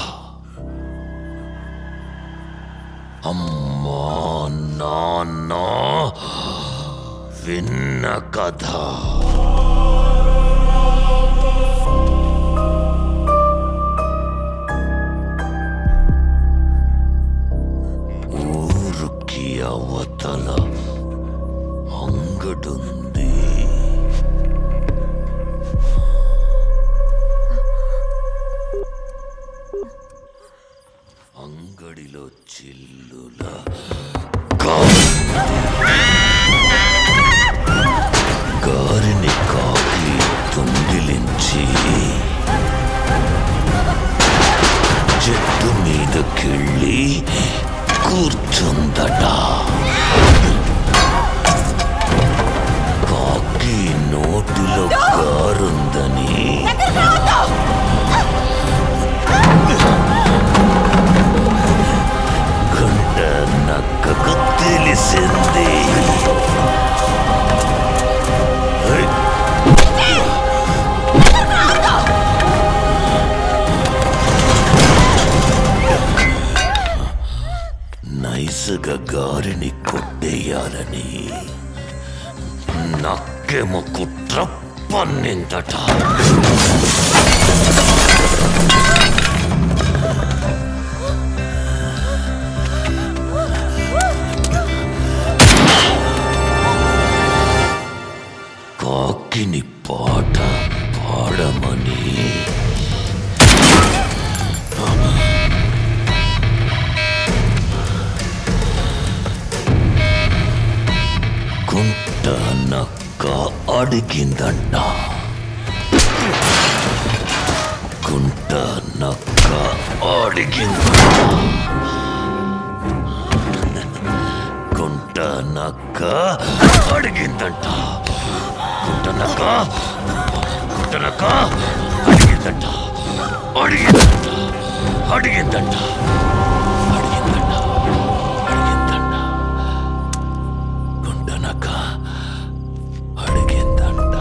అమ్మా నాన్న విన్న కథ ఊరుకి అవతల అంగడుంది అంగడిలో చిల్లుల గారిని కాకి దొంగిలించి చెట్టు మీదకెళ్ళి కూర్చుందట కాకి నోటిలో గారుందని గుంట నక్కకు తెలిసింది నైసుగా గారిని కొట్టేయాలని నక్కేమో కుట్ర పన్నిందట కాకిని పాట పాడమని గుంట నక్క అడిగిందంట గుంట నక్క అడిగిందంట గుంట నక్క అడిగిందంట గుంట నక్క గుంట నక్క అడిగిందంట అడిగిందంట అడిగిందంట అడిగిందంట అడిగిందంట గుంట నక్క అడిగిందంట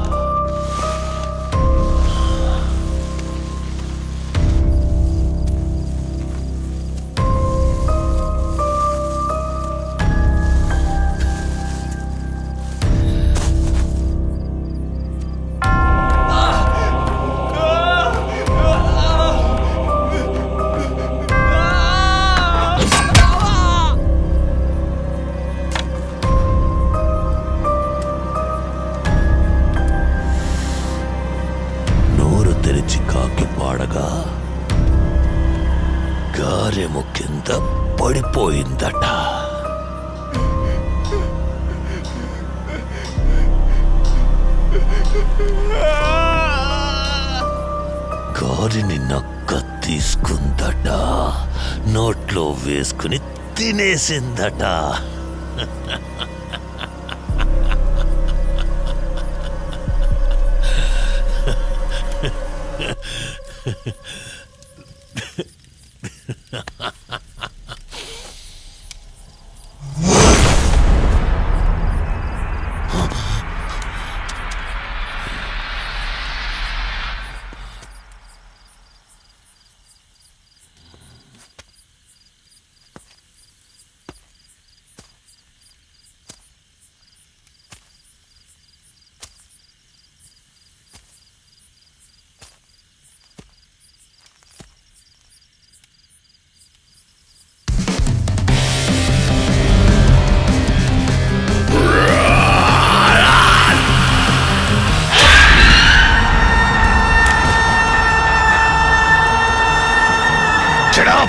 నోరు తెరిచి కాకి పాడగా గారెము కింద పడిపోయిందట గారిని నక్క తీసుకుందట నోట్లో వేసుకుని తినేసిందట Shut up!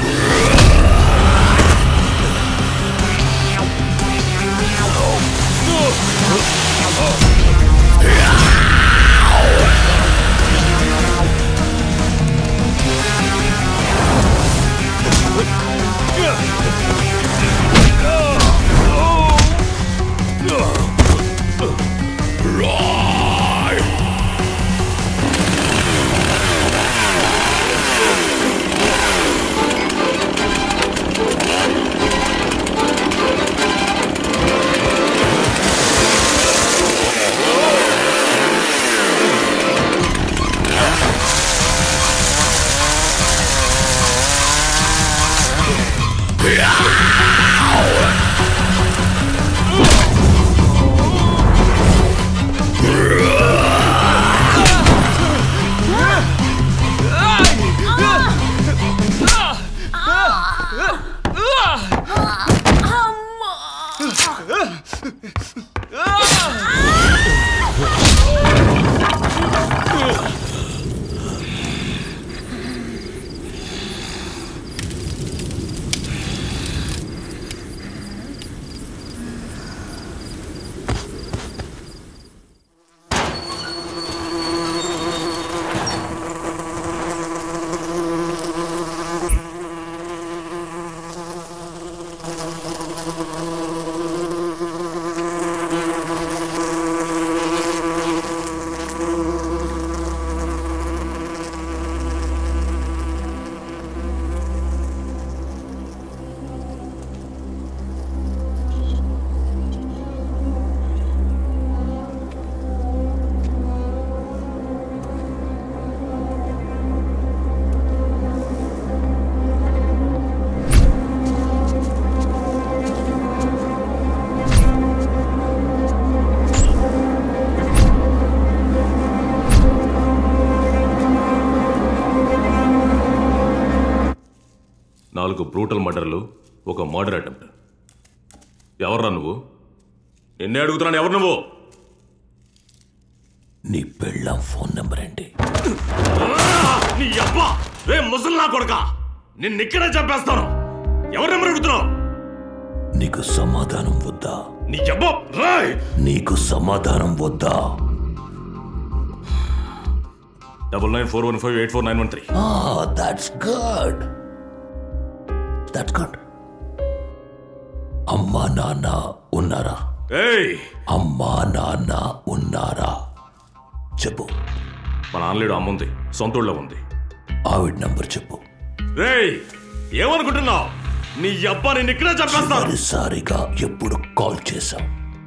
Right! నాలుగు బ్రూటల్ మర్డర్లు ఒక మర్డర్ అటెంప్ట్ ఎవర్రా నువ్వు ఎన్నే అడుగుతున్నాను ఎవరు నువ్వు నీ పెళ్ళాం ఫోన్ నెంబర్ ఏంటి నీ అబ్బా రే ముసల్లా కొడక నిన్ను ఇక్కడే చంపేస్తాను ఎవరు నెంబర్ అడుగుతున్నావు నీకు సమాధానం వద్దా నీ అబ్బా రాయ్ నీకు సమాధానం వద్దా double nine four one five eight four nine one three that's good that's good అమ్మా నాన్న ఉన్నారా ఏయ్ అమ్మా నాన్న ఉన్నారా చెప్పు మా నాన్నలేడు అమ్మ ఉంది సొంత ఊళ్ళో ఉంది ఆవిడ నంబర్ చెప్పు రేయ్ ఏమనుకుంటున్నావు నీ అబ్బా నేను ఇక్కడే చంపేస్తాను చివరిసారిగా ఎప్పుడు కాల్ చేశావు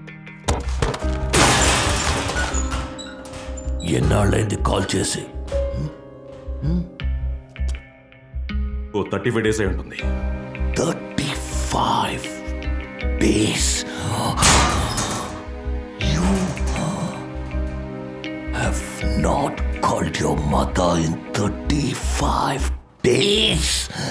ఎన్నాళ్ళైంది కాల్ చేసి ఓ థర్టీ ఫైవ్ డేస్ అయి ఉంటుంది thirty five days you have not called your mother in thirty five days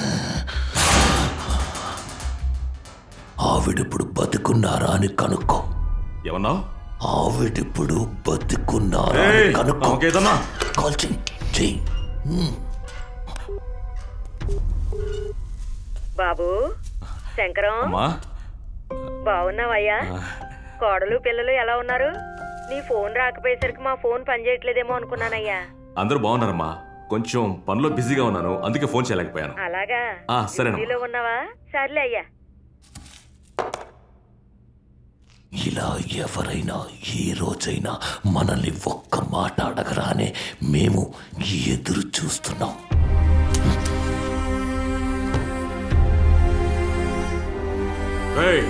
ఆవిడిప్పుడు బతుకున్నారా అని కనుక్కో ఏమన్నా ఆవిడిప్పుడు బతుకున్నారా అని ఏయ్, కనుక్కో ఆమెకేదన్నా? కాల్ చెయ్యి చెయ్యి హ్మ్. బాబు శంకరం అమ్మా బాగున్నావయ్యా కోడలు పిల్లలు ఎలా ఉన్నారు నీ ఫోన్ రాకపోయేసరికి మా ఫోన్ పనిచేయట్లేదేమో అనుకున్నానయ్యా అందరూ బాగున్నారమ్మా కొంచెం పనిలో బిజీగా ఉన్నాను అందుకే ఫోన్ చేయలేకపోయాను అలాగా ఆ, సరేనమ్మా. డ్యూటీలో ఉన్నావా సర్లే అయ్యా ఇలా ఎవరైనా ఏ రోజైనా మనల్ని ఒక్క మాట అడగరానే మేము ఎదురు చూస్తున్నాం రేయ్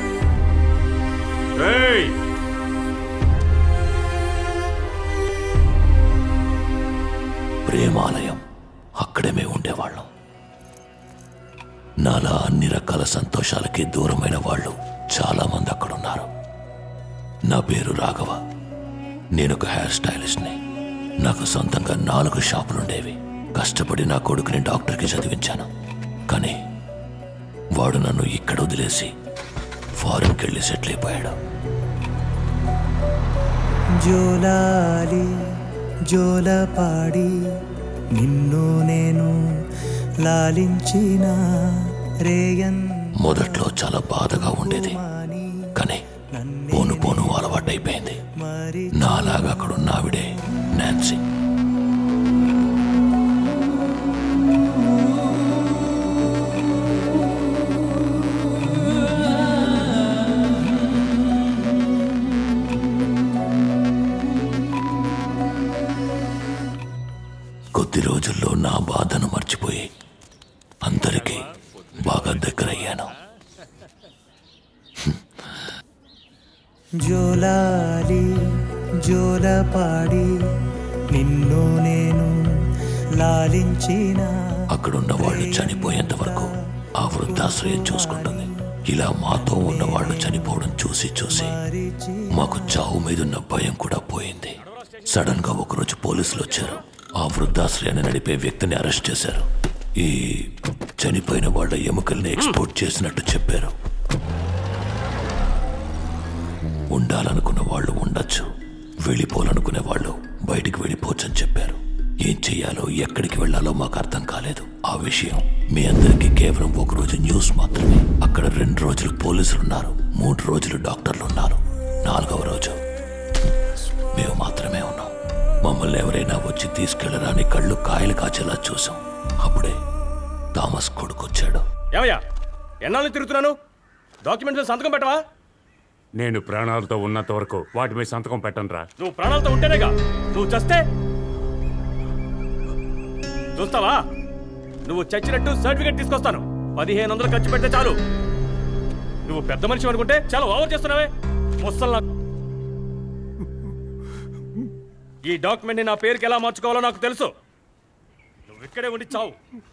రేయ్ ప్రేమాలయం అక్కడే మేము ఉండేవాళ్ళం నాలా అన్ని రకాల సంతోషాలకి దూరమైన వాళ్ళు చాలా మంది అక్కడ ఉన్నారు నా పేరు రాఘవ నేను ఒక హెయిర్ స్టైలిస్ట్ని నాకు సొంతంగా నాలుగు షాపులుండేవి కష్టపడి నా కొడుకుని డాక్టర్కి చదివించాను కానీ వాడు నన్ను ఇక్కడ వదిలేసి ఫారెన్కి వెళ్ళి సెటిల్ అయిపోయాడు జోలాలి జోలపాడి నిన్ను నేను లాలించిన రేయన్ మొదట్లో చాలా బాధగా ఉండేది కానీ పోను పోను అలవాటైపోయింది నాలాగా అక్కడ ఉన్న ఆవిడే నాన్సీ కొద్ది రోజుల్లో నా బాధను మర్చిపోయి అందరికీ బాగా దగ్గరయ్యాను జోలాలి జోలపాడి నిన్ను నేను లాలించిన అక్కడున్న వాళ్ళు చనిపోయేంత వరకు ఆ వృద్ధాశ్రయం చూసుకుంటుంది ఇలా మాతో ఉన్న వాళ్ళు చనిపోవడం చూసి చూసి మాకు చావు మీదున్న భయం కూడా పోయింది సడన్ గా ఒకరోజు పోలీసులు వచ్చారు ఆ వృద్ధాశ్రయాన్ని నడిపే వ్యక్తిని అరెస్ట్ చేశారు ఈ చనిపోయిన వాళ్ళ ఎముకల్ని ఎక్స్పోర్ట్ చేసినట్టు చెప్పారు ఉండాలనుకున్న వాళ్ళు ఉండొచ్చు వెళ్ళిపోవాలనుకునే వాళ్ళు బయటికి వెళ్ళిపోవచ్చని చెప్పారు ఏం చెయ్యాలో ఎక్కడికి వెళ్ళాలో మాకు అర్థం కాలేదు ఆ విషయం మీ అందరికీ కేవలం ఒక రోజు న్యూస్ మాత్రమే అక్కడ రెండు రోజులు పోలీసులు ఉన్నారు మూడు రోజులు డాక్టర్లు ఉన్నారు నాలుగవ రోజు మేము మాత్రమే ఉన్నాం మమ్మల్ని ఎవరైనా వచ్చి తీసుకెళ్లరాని కళ్ళు కాయలు కాచేలా చూసాం అప్పుడే థామస్ కొడుకొచ్చాడు ఏమయ్యా ఎన్నాళ్ళు తిరుగుతున్నాను డాక్యుమెంట్స్ మీద సంతకం పెట్టవా నేను ప్రాణాలతో ఉన్నంత వరకు వాటి మీద సంతకం పెట్టనురా నువ్వు ప్రాణాలతో ఉంటేనేగా నువ్వు చస్తే చూస్తావా నువ్వు చచ్చినట్టు సర్టిఫికేట్ తీసుకొస్తాను పదిహేను వందలు ఖర్చు పెడితే చాలు నువ్వు పెద్ద మనిషి అనుకుంటే చాలా ఓవర్ చేస్తున్నావే ముసల్లా ఈ డాక్యుమెంట్ నా పేరుకి ఎలా మార్చుకోవాలో నాకు తెలుసు నువ్వు ఇక్కడే ఉండి చావు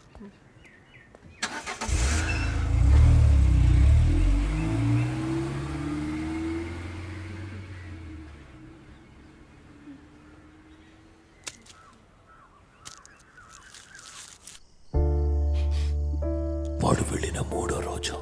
వాడు వెళ్ళిన మూడో రోజు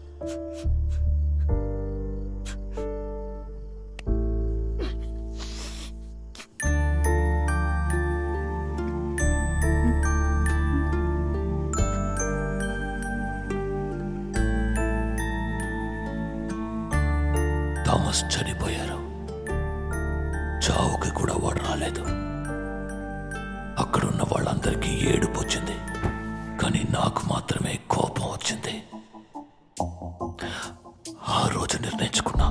థామస్ చనిపోయారు చావుకి కూడా వాడు రాలేదు అక్కడున్న వాళ్ళందరికీ ఏడుపు వచ్చింది కానీ నాకు మాత్రమే కోపం వచ్చింది ఆ రోజు నిర్ణయించుకున్నా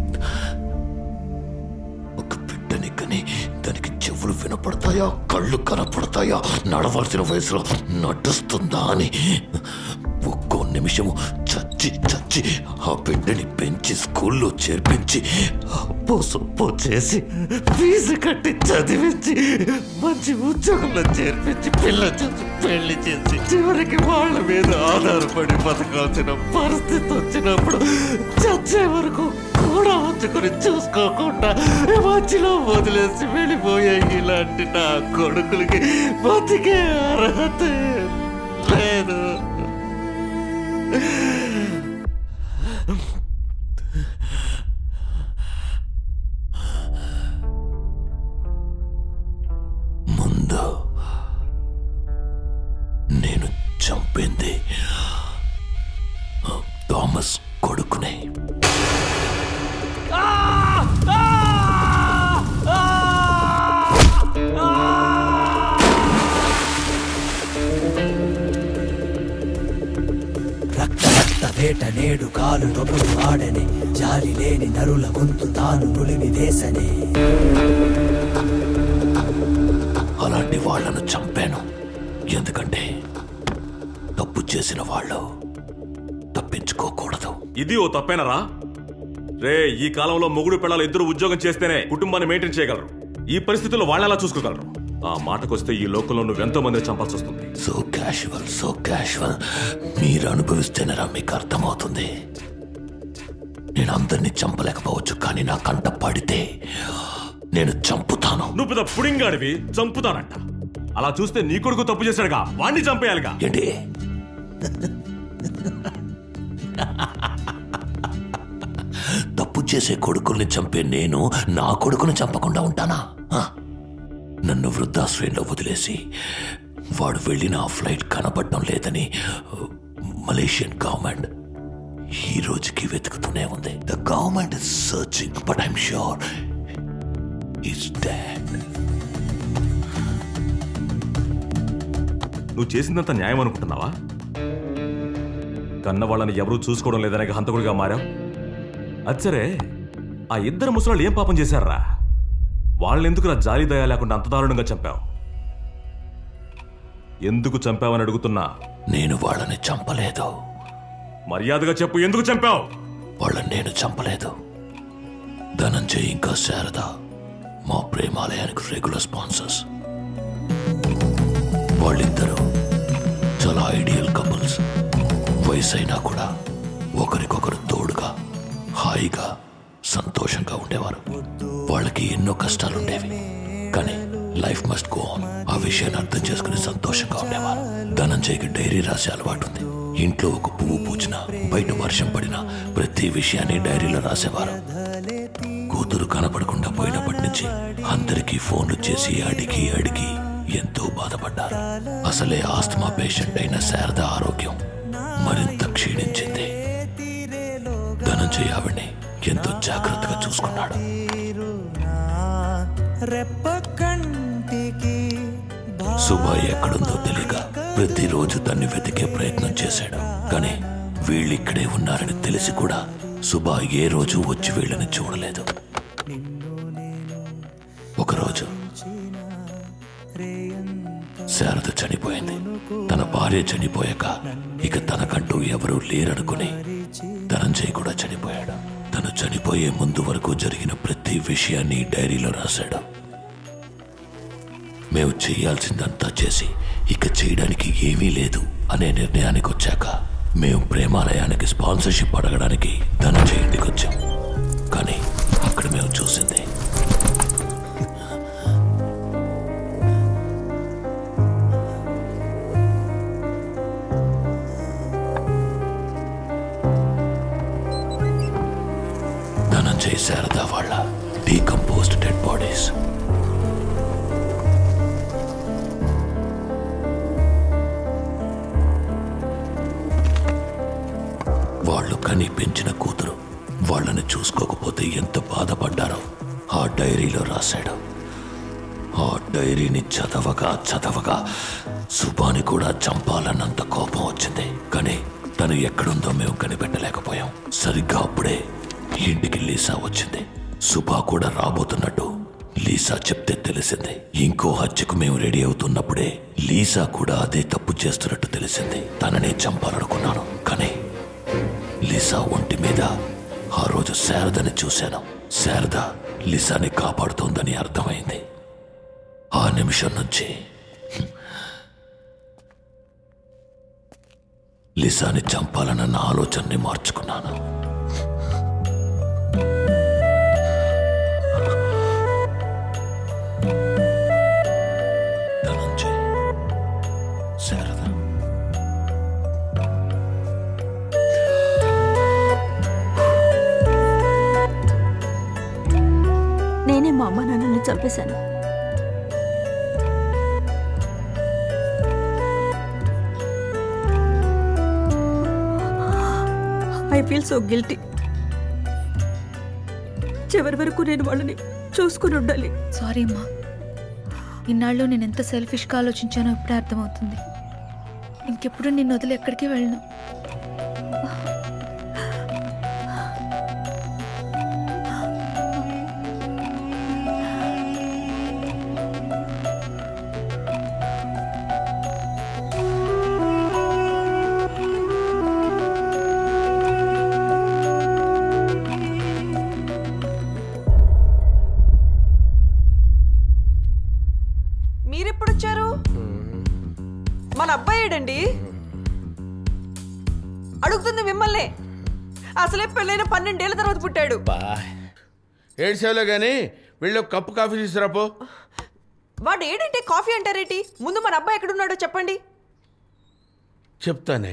ఒక బిడ్డని కని దానికి చెవులు వినపడతాయా కళ్ళు కనపడతాయా నడవలసిన వయసులో నడుస్తుందా అని ఒక్కో నిమిషము చచ్చి చచ్చి ఆ బిడ్డని పెంచి స్కూల్లో చేర్పించి అప్పో సొప్పో చేసి ఫీజు కట్టి చదివించి మంచి ఉద్యోగంలో చేర్పించి పిల్ల చేసి పెళ్లి చేసి చివరికి వాళ్ళ మీద ఆధారపడి బతకాల్సిన పరిస్థితి వచ్చినప్పుడు చచ్చే వరకు కూడా ఉంచుకొని చూసుకోకుండా మధ్యలో వదిలేసి వెళ్ళిపోయే ఇలాంటి నా కొడుకులకి బతికే అర్హత లేదు ముందు నేను చంపింది థామస్ కొడుకునే రక్త రక్త వేట నేడు కాలు నొప్పులు ఆడనే జాలి లేని నరుల గొంతు తాను నులిమి వేసనే అలాంటి వాళ్ళను చంపాను ఎందుకంటే తప్పు చేసిన వాళ్ళు తప్పించుకోకూడదు ఇది ఓ తప్పేనరా రే ఈ కాలంలో మొగుడు పిల్లలు ఇద్దరు ఉద్యోగం చేస్తేనే కుటుంబాన్ని మెయింటైన్ చేయగలరు ఈ పరిస్థితుల్లో వాళ్ళెలా చూసుకోగలరు ఆ మాటకొస్తే ఈ లోకంలో నువ్వెంతో మందిని చంపాల్సి వస్తుంది సో క్యాషువల్ సో క్యాషువల్ మీరు అనుభవిస్తేనేరా మీకు అర్థమవుతుంది నేను అందరినీ చంపలేకపోవచ్చు కానీ నా కంట పడితే నేను చంపుతాను నువ్వు పెద్ద పుడింగాడివి చంపుతానంట అలా చూస్తే నీ కొడుకు తప్పు చేశాడుగా వాణ్ణి చంపేయాలిగా ఏంటి తప్పు చేసే కొడుకుల్ని చంపే నేను నా కొడుకుని చంపకుండా ఉంటానా ఆ? నన్ను వృద్ధాశ్రయంలో వదిలేసి వాడు వెళ్ళిన ఆ ఫ్లైట్ కనపడటం లేదని మలేషియన్ గవర్నమెంట్ ఈ రోజుకి వెతుకుతూనే ఉంది the government is searching but I'm sure is dad నువ్వు చేసిందంత న్యాయం అనుకుంటున్నావా కన్న వాళ్ళని ఎవరూ చూసుకోవడం లేదనే హంతకుడిగా మారావు అచ్చరే ఆ ఇద్దరు ముసలాళ్ళు ఏం పాపం చేశారా వాళ్ళెందుకు నా జాలి దయ లేకుండా అంత దారుణంగా చంపావు ఎందుకు చంపావని అడుగుతున్నా నేను వాళ్ళని చంపలేదు మర్యాదగా చెప్పు ఎందుకు చంపావు వాళ్ళని నేను చంపలేదు ధనంజయ్ ఇంకా శారద మా ప్రేమాలయానికి రెగ్యులర్ స్పాన్సర్స్ వాళ్ళిద్దరూ చాలా ఐడియల్ కపుల్స్ వయసు అయినా కూడా ఒకరికొకరు తోడుగా హాయిగా సంతోషంగా ఉండేవారు వాళ్ళకి ఎన్నో కష్టాలుండేవి కానీ లైఫ్ మస్ట్ గో ఆన్ ఆ విషయాన్ని అర్థం చేసుకుని సంతోషంగా ఉండేవారు ధనంజయ్కి డైరీ రాసే అలవాటు ఉంది ఇంట్లో ఒక పువ్వు పూచినా బయట వర్షం పడినా ప్రతి విషయాన్ని డైరీలో రాసేవారు కూతురు కనపడకుండా పోయినప్పటి నుంచి అందరికీ ఫోన్లు చేసి అడిగి అడిగి ఎంతో బాధపడ్డారు అసలే ఆస్తమా పేషెంట్ అయిన శారద ఆరోగ్యం మరింత క్షీణించింది ధనంజయ్ ఆవిడ్ని ఎంతో జాగ్రత్తగా చూసుకున్నాడు సుబాయ్ ఎక్కడుందో తెలియక ప్రతిరోజు దాన్ని వెతికే ప్రయత్నం చేశాడు కానీ వీళ్ళిక్కడే ఉన్నారని తెలిసి కూడా సుబా ఏ రోజు వచ్చి వీళ్ళని చూడలేదు ఒకరోజు శారద చనిపోయింది తన భార్య చనిపోయాక ఇక తనకంటూ ఎవరూ లేరనుకుని ధనంజయ్ కూడా చనిపోయాడు తను చనిపోయే ముందు వరకు జరిగిన ప్రతి విషయాన్ని డైరీలో రాశాడు మేము చేయాల్సిందంతా చేసి ఇక చేయడానికి ఏమీ లేదు అనే నిర్ణయానికి వచ్చాక మేము ప్రేమాలయానికి స్పాన్సర్షిప్ అడగడానికి ధనంజయ్ ఇంటికి వచ్చాం కానీ అక్కడ మేము చూసింది ధనంజయ్ శారద వాళ్ళ డీకంపోజ్డ్ డెడ్ బాడీస్ వాళ్ళు కని పెంచిన కూతురు వాళ్ళని చూసుకోకపోతే ఎంత బాధపడ్డారో ఆ డైరీలో రాశాడు ఆ డైరీని చదవగా చదవగా సుబాని కూడా చంపాలన్నంత కోపం వచ్చింది కానీ తను ఎక్కడుందో మేము కనిపెట్టలేకపోయాం సరిగ్గా అప్పుడే ఇంటికి లీసా వచ్చింది సుబా కూడా రాబోతున్నట్టు లీసా చెప్తే తెలిసింది ఇంకో హత్యకు మేము రెడీ అవుతున్నప్పుడే లీసా కూడా అదే తప్పు చేస్తున్నట్టు తెలిసింది తననే చంపాలనుకున్నాను కానీ లిసా ఒంటి మీద ఆ రోజు శారదని చూశాను శారద లిసాని కాపాడుతోందని అర్థమైంది ఆ నిమిషం నుంచి లిసాని చంపాలన్న ఆలోచనని మార్చుకున్నాను ధనంజయ్ శారద నేనే మా అమ్మ నాన్నని చంపేశాను ఐ ఫీల్ సో గిల్టీ చివరి వరకు నేను వాళ్ళని చూసుకుని ఉండాలి సారీ అమ్మా ఇన్నాళ్ళు నేను ఎంత సెల్ఫిష్గా ఆలోచించానో ఇప్పుడే అర్థమవుతుంది ఇంకెప్పుడు నిన్ను వదిలి ఎక్కడికి వెళ్ళను మీరెప్పుడు వచ్చారు మన అబ్బాయి ఏడండి అడుగుతుంది మిమ్మల్ని అసలే పెళ్ళైన పన్నెండేళ్ల తర్వాత పుట్టాడు ఏడ్చేవలో కానీ వెళ్ళి ఒక కప్పు కాఫీ తీసుకురాపో వాడు ఏడంటే కాఫీ అంటారేటి ముందు మన అబ్బాయి ఎక్కడున్నాడో చెప్పండి చెప్తానే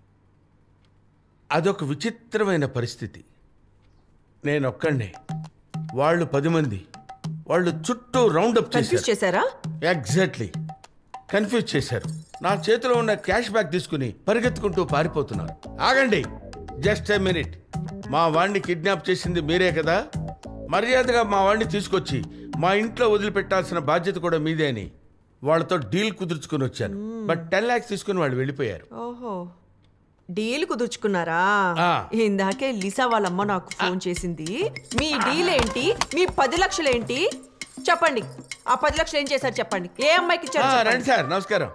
అదొక విచిత్రమైన పరిస్థితి నేనొక్కడినే వాళ్ళు పది మంది వాళ్ళు చుట్టూ రౌండప్ కన్ఫ్యూజ్ చేశారా ఎగ్జాక్ట్లీ కన్ఫ్యూజ్ చేశారు నా చేతిలో ఉన్న క్యాష్ బ్యాక్ తీసుకుని పరిగెత్తుకుంటూ పారిపోతున్నారు ఆగండి జస్ట్ ఎ మినిట్ మా వాడిని కిడ్నాప్ చేసింది మీరే కదా మర్యాదగా మా వాడిని తీసుకొచ్చి మా ఇంట్లో వదిలిపెట్టాల్సిన బాధ్యత కూడా మీదే అని వాళ్ళతో డీల్ కుదుర్చుకుని వచ్చాను బట్ టెన్ లాక్స్ తీసుకుని వాళ్ళు వెళ్ళిపోయారు ఓహో డీల్ కుదుర్చుకున్నారా ఆ. ఇందాకే లిసా వాళ్ళమ్మ నాకు ఫోన్ చేసింది మీ డీల్ ఏంటి మీ పది లక్షలు ఏంటి చెప్పండి ఆ పది లక్షలు ఏం చేశారు చెప్పండి ఏ అమ్మాయికి ఇచ్చారు ఆ, చెప్పండి. రండి సార్ నమస్కారం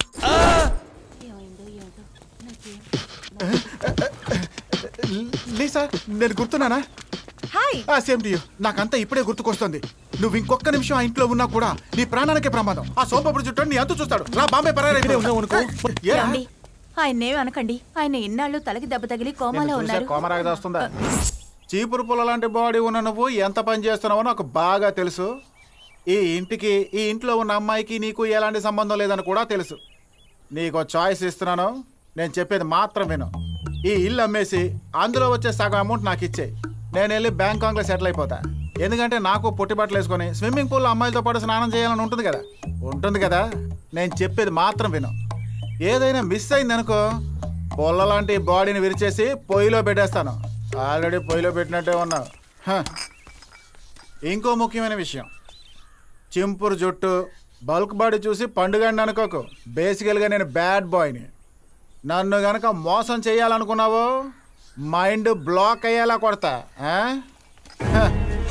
లీసా నేను గుర్తున్నానా హాయ్ ఆ సేమ్ టు నాకంతా ఇప్పుడే గుర్తుకొస్తుంది నువ్వు ఇంకొక నిమిషం ఆ ఇంట్లో ఉన్నా కూడా నీ ప్రాణానికే ప్రమాదం ఆ సోంపప్పుడు చుట్టూ నీ అంతు చూస్తాడు రా బాంబే పరారైతే ఉన్నావు అనుకో ఏరా? ఆయన్నేమి అనకండి ఆయన ఇన్నాళ్ళు తలకి దెబ్బ తగిలి కోమాలో ఉన్నారు కోమరాగ వస్తుందా చీపురు పుల్ల లాంటి బాడీ ఉన్న నువ్వు ఎంత పని చేస్తున్నావో నాకు బాగా తెలుసు ఈ ఇంటికి ఈ ఇంట్లో ఉన్న అమ్మాయికి నీకు ఎలాంటి సంబంధం లేదని కూడా తెలుసు నీకు చాయిస్ ఇస్తున్నాను నేను చెప్పేది మాత్రం విను ఈ ఇల్లు అమ్మేసి అందులో వచ్చే సగం అమౌంట్ నాకు ఇచ్చేయి నేను వెళ్ళి బ్యాంకాక్లో సెటిల్ అయిపోతా ఎందుకంటే నాకు పొట్టి బట్టలు వేసుకొని స్విమ్మింగ్ పూల్లో అమ్మాయిలతో పాటు స్నానం చేయాలని ఉంటుంది కదా ఉంటుంది కదా నేను చెప్పేది మాత్రం విను ఏదైనా మిస్ అయింది అనుకో పొల్ల లాంటి బాడీని విరిచేసి పొయ్యిలో పెట్టేస్తాను ఆల్రెడీ పొయ్యిలో పెట్టినట్టే ఉన్నావు హ. ఇంకో ముఖ్యమైన విషయం చింపురు జుట్టు బల్క్ బాడీ చూసి పండుగండి అనుకోకు బేసికల్గా నేను బ్యాడ్ బాయ్ని నన్ను గనక మోసం చేయాలనుకున్నావో మైండ్ బ్లాక్ అయ్యేలా కొడతా ఆ? హ.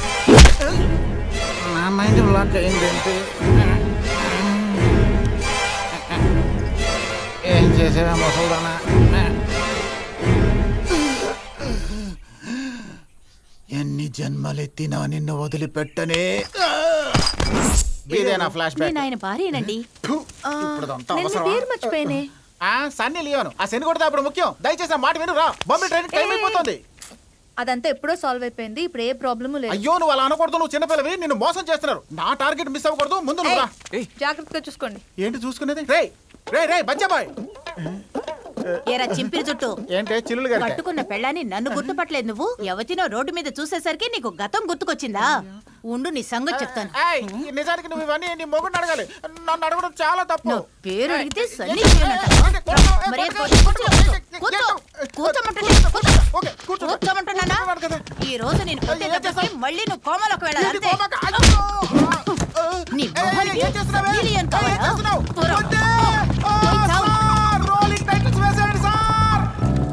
నా మైండ్ బ్లాక్ అయిందేంటి ఏం చేసేవా ముసల్దానా ఎన్ని జన్మలెత్తినా నిన్ను వదిలిపెట్టనే ఇదే నా ఫ్లాష్ బ్యాక్ నేను ఆయన భార్యనండి ఆ, ఇప్పుడుదంతా నేను మీ అవసరమా? పేరు మర్చిపోయానే ఆ సన్నీ లియోను ఆ శని కొడితే అప్పుడు ముఖ్యం దయచేసి ఆ మాట విను రా బొమ్మ ట్రైన్ టైం అయిపోతుంది అదంతా ఎప్పుడో సాల్వ్ అయిపోయింది ఇప్పుడు ఏ ప్రాబ్లము లేదు అయ్యో నువ్వు అలా అనకూడదు నువ్వు చిన్నపిల్లవి నిన్ను మోసం చేస్తున్నారు నా టార్గెట్ మిస్ అవ్వకూడదు ముందు నువ్వు రా జాగ్రత్తగా చూసుకోండి ఏంటి చూసుకునేది రే రే రే బచ్చాబాయ్ ఏరా చింపిరి జుట్టు ఏంటే చిల్లులు గారి కట్టుకున్న పెళ్ళాన్ని నన్ను గుర్తుపట్టలేదు నువ్వు ఎవతినో రోడ్డు మీద చూసేసరికి నీకు గతం గుర్తుకొచ్చిందా ఉండు నీ సంగతి చెప్తాను ఏయ్, ఈ నిజానికి నువ్వు ఇవన్నీ నీ మొగుడిని అడగాలి నన్ను అడగడం చాలా తప్పు పేరు అడిగితే సన్నీ చేయనంటావా? మరి ఏ కూర్చో, కూర్చో, కూర్చో. కూర్చోమంటుంటే కూర్చో. కూర్చోమంటున్నానా ఈ రోజు నేను కొట్టే దెబ్బకి మళ్ళీ నువ్వు కోమలోకి వెళ్ళాలి అంతే నీ మొహానికి మిలియన్ కావాలా? పోరా. పోయి చావు. రోలింగ్ టైటిల్స్ వేసేయండి సార్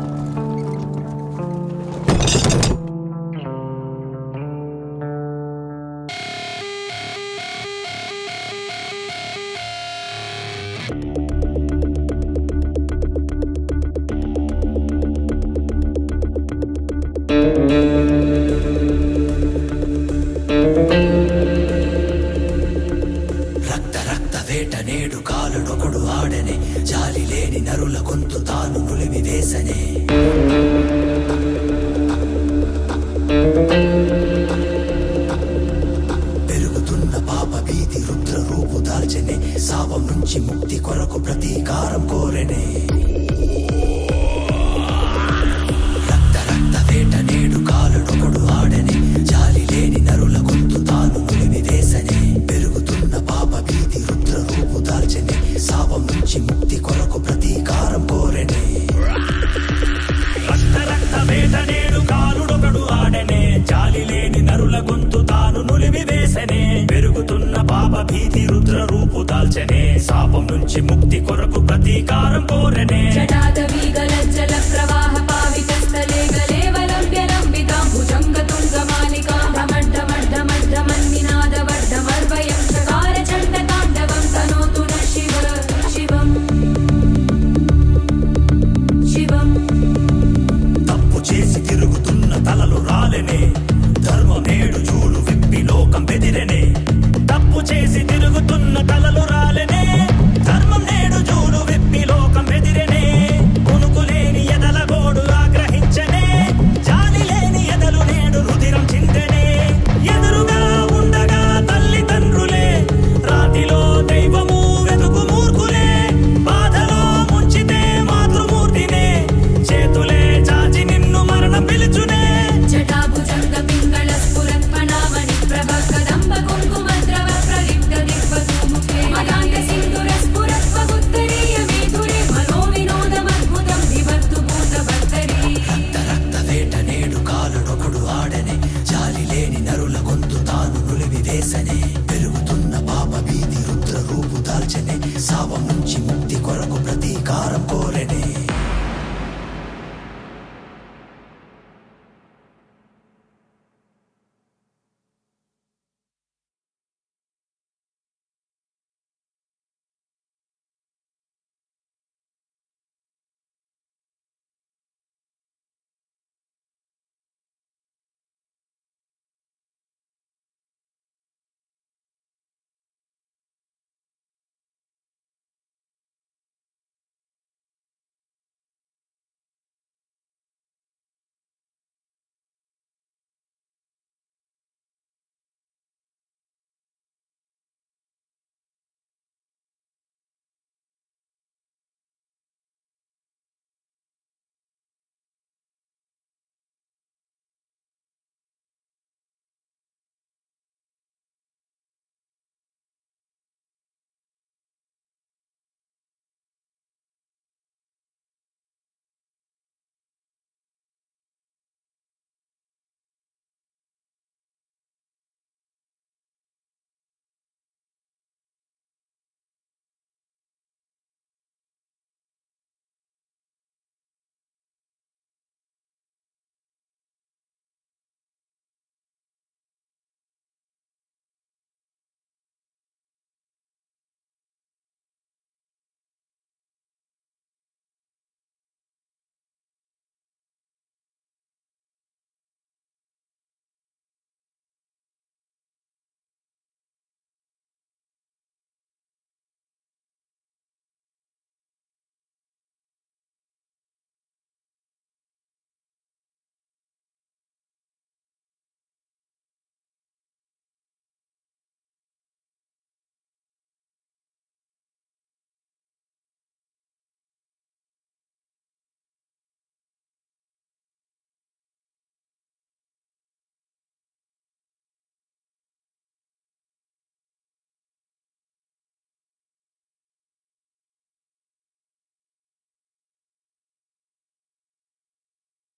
రక్త రక్త వేట నేడు కాలుడొకడు ఆడనే జాలి లేని నరుల గొంతు తాను నులిమి వేసనే పెరుగుతున్న పాప భీతి రుద్ర రూపు దాల్చనే శాపం నుంచి ముక్తి కొరకు ప్రతీకారం కోరెనే రక్త రక్త వేట నేడు కాలుడొకడు ఆడనే జాలి లేని నరుల గొంతు తాను నులిమి వేసనే పెరుగుతున్న పాప భీతి రుద్ర రూపు దాల్చనే శాపం నుంచి ముక్తి కొరకు ప్రతీకారం కోరెనే రక్త రక్త వేట నేడు కాలుడొకడు ఆడనే జాలి లేని నరుల గొంతు తాను నులిమి వేసనే పెరుగుతున్న పాప భీతి రుద్ర రూపు దాల్చనే శాపం నుంచి ముక్తి కొరకు ప్రతీకారం కోరనే జటాద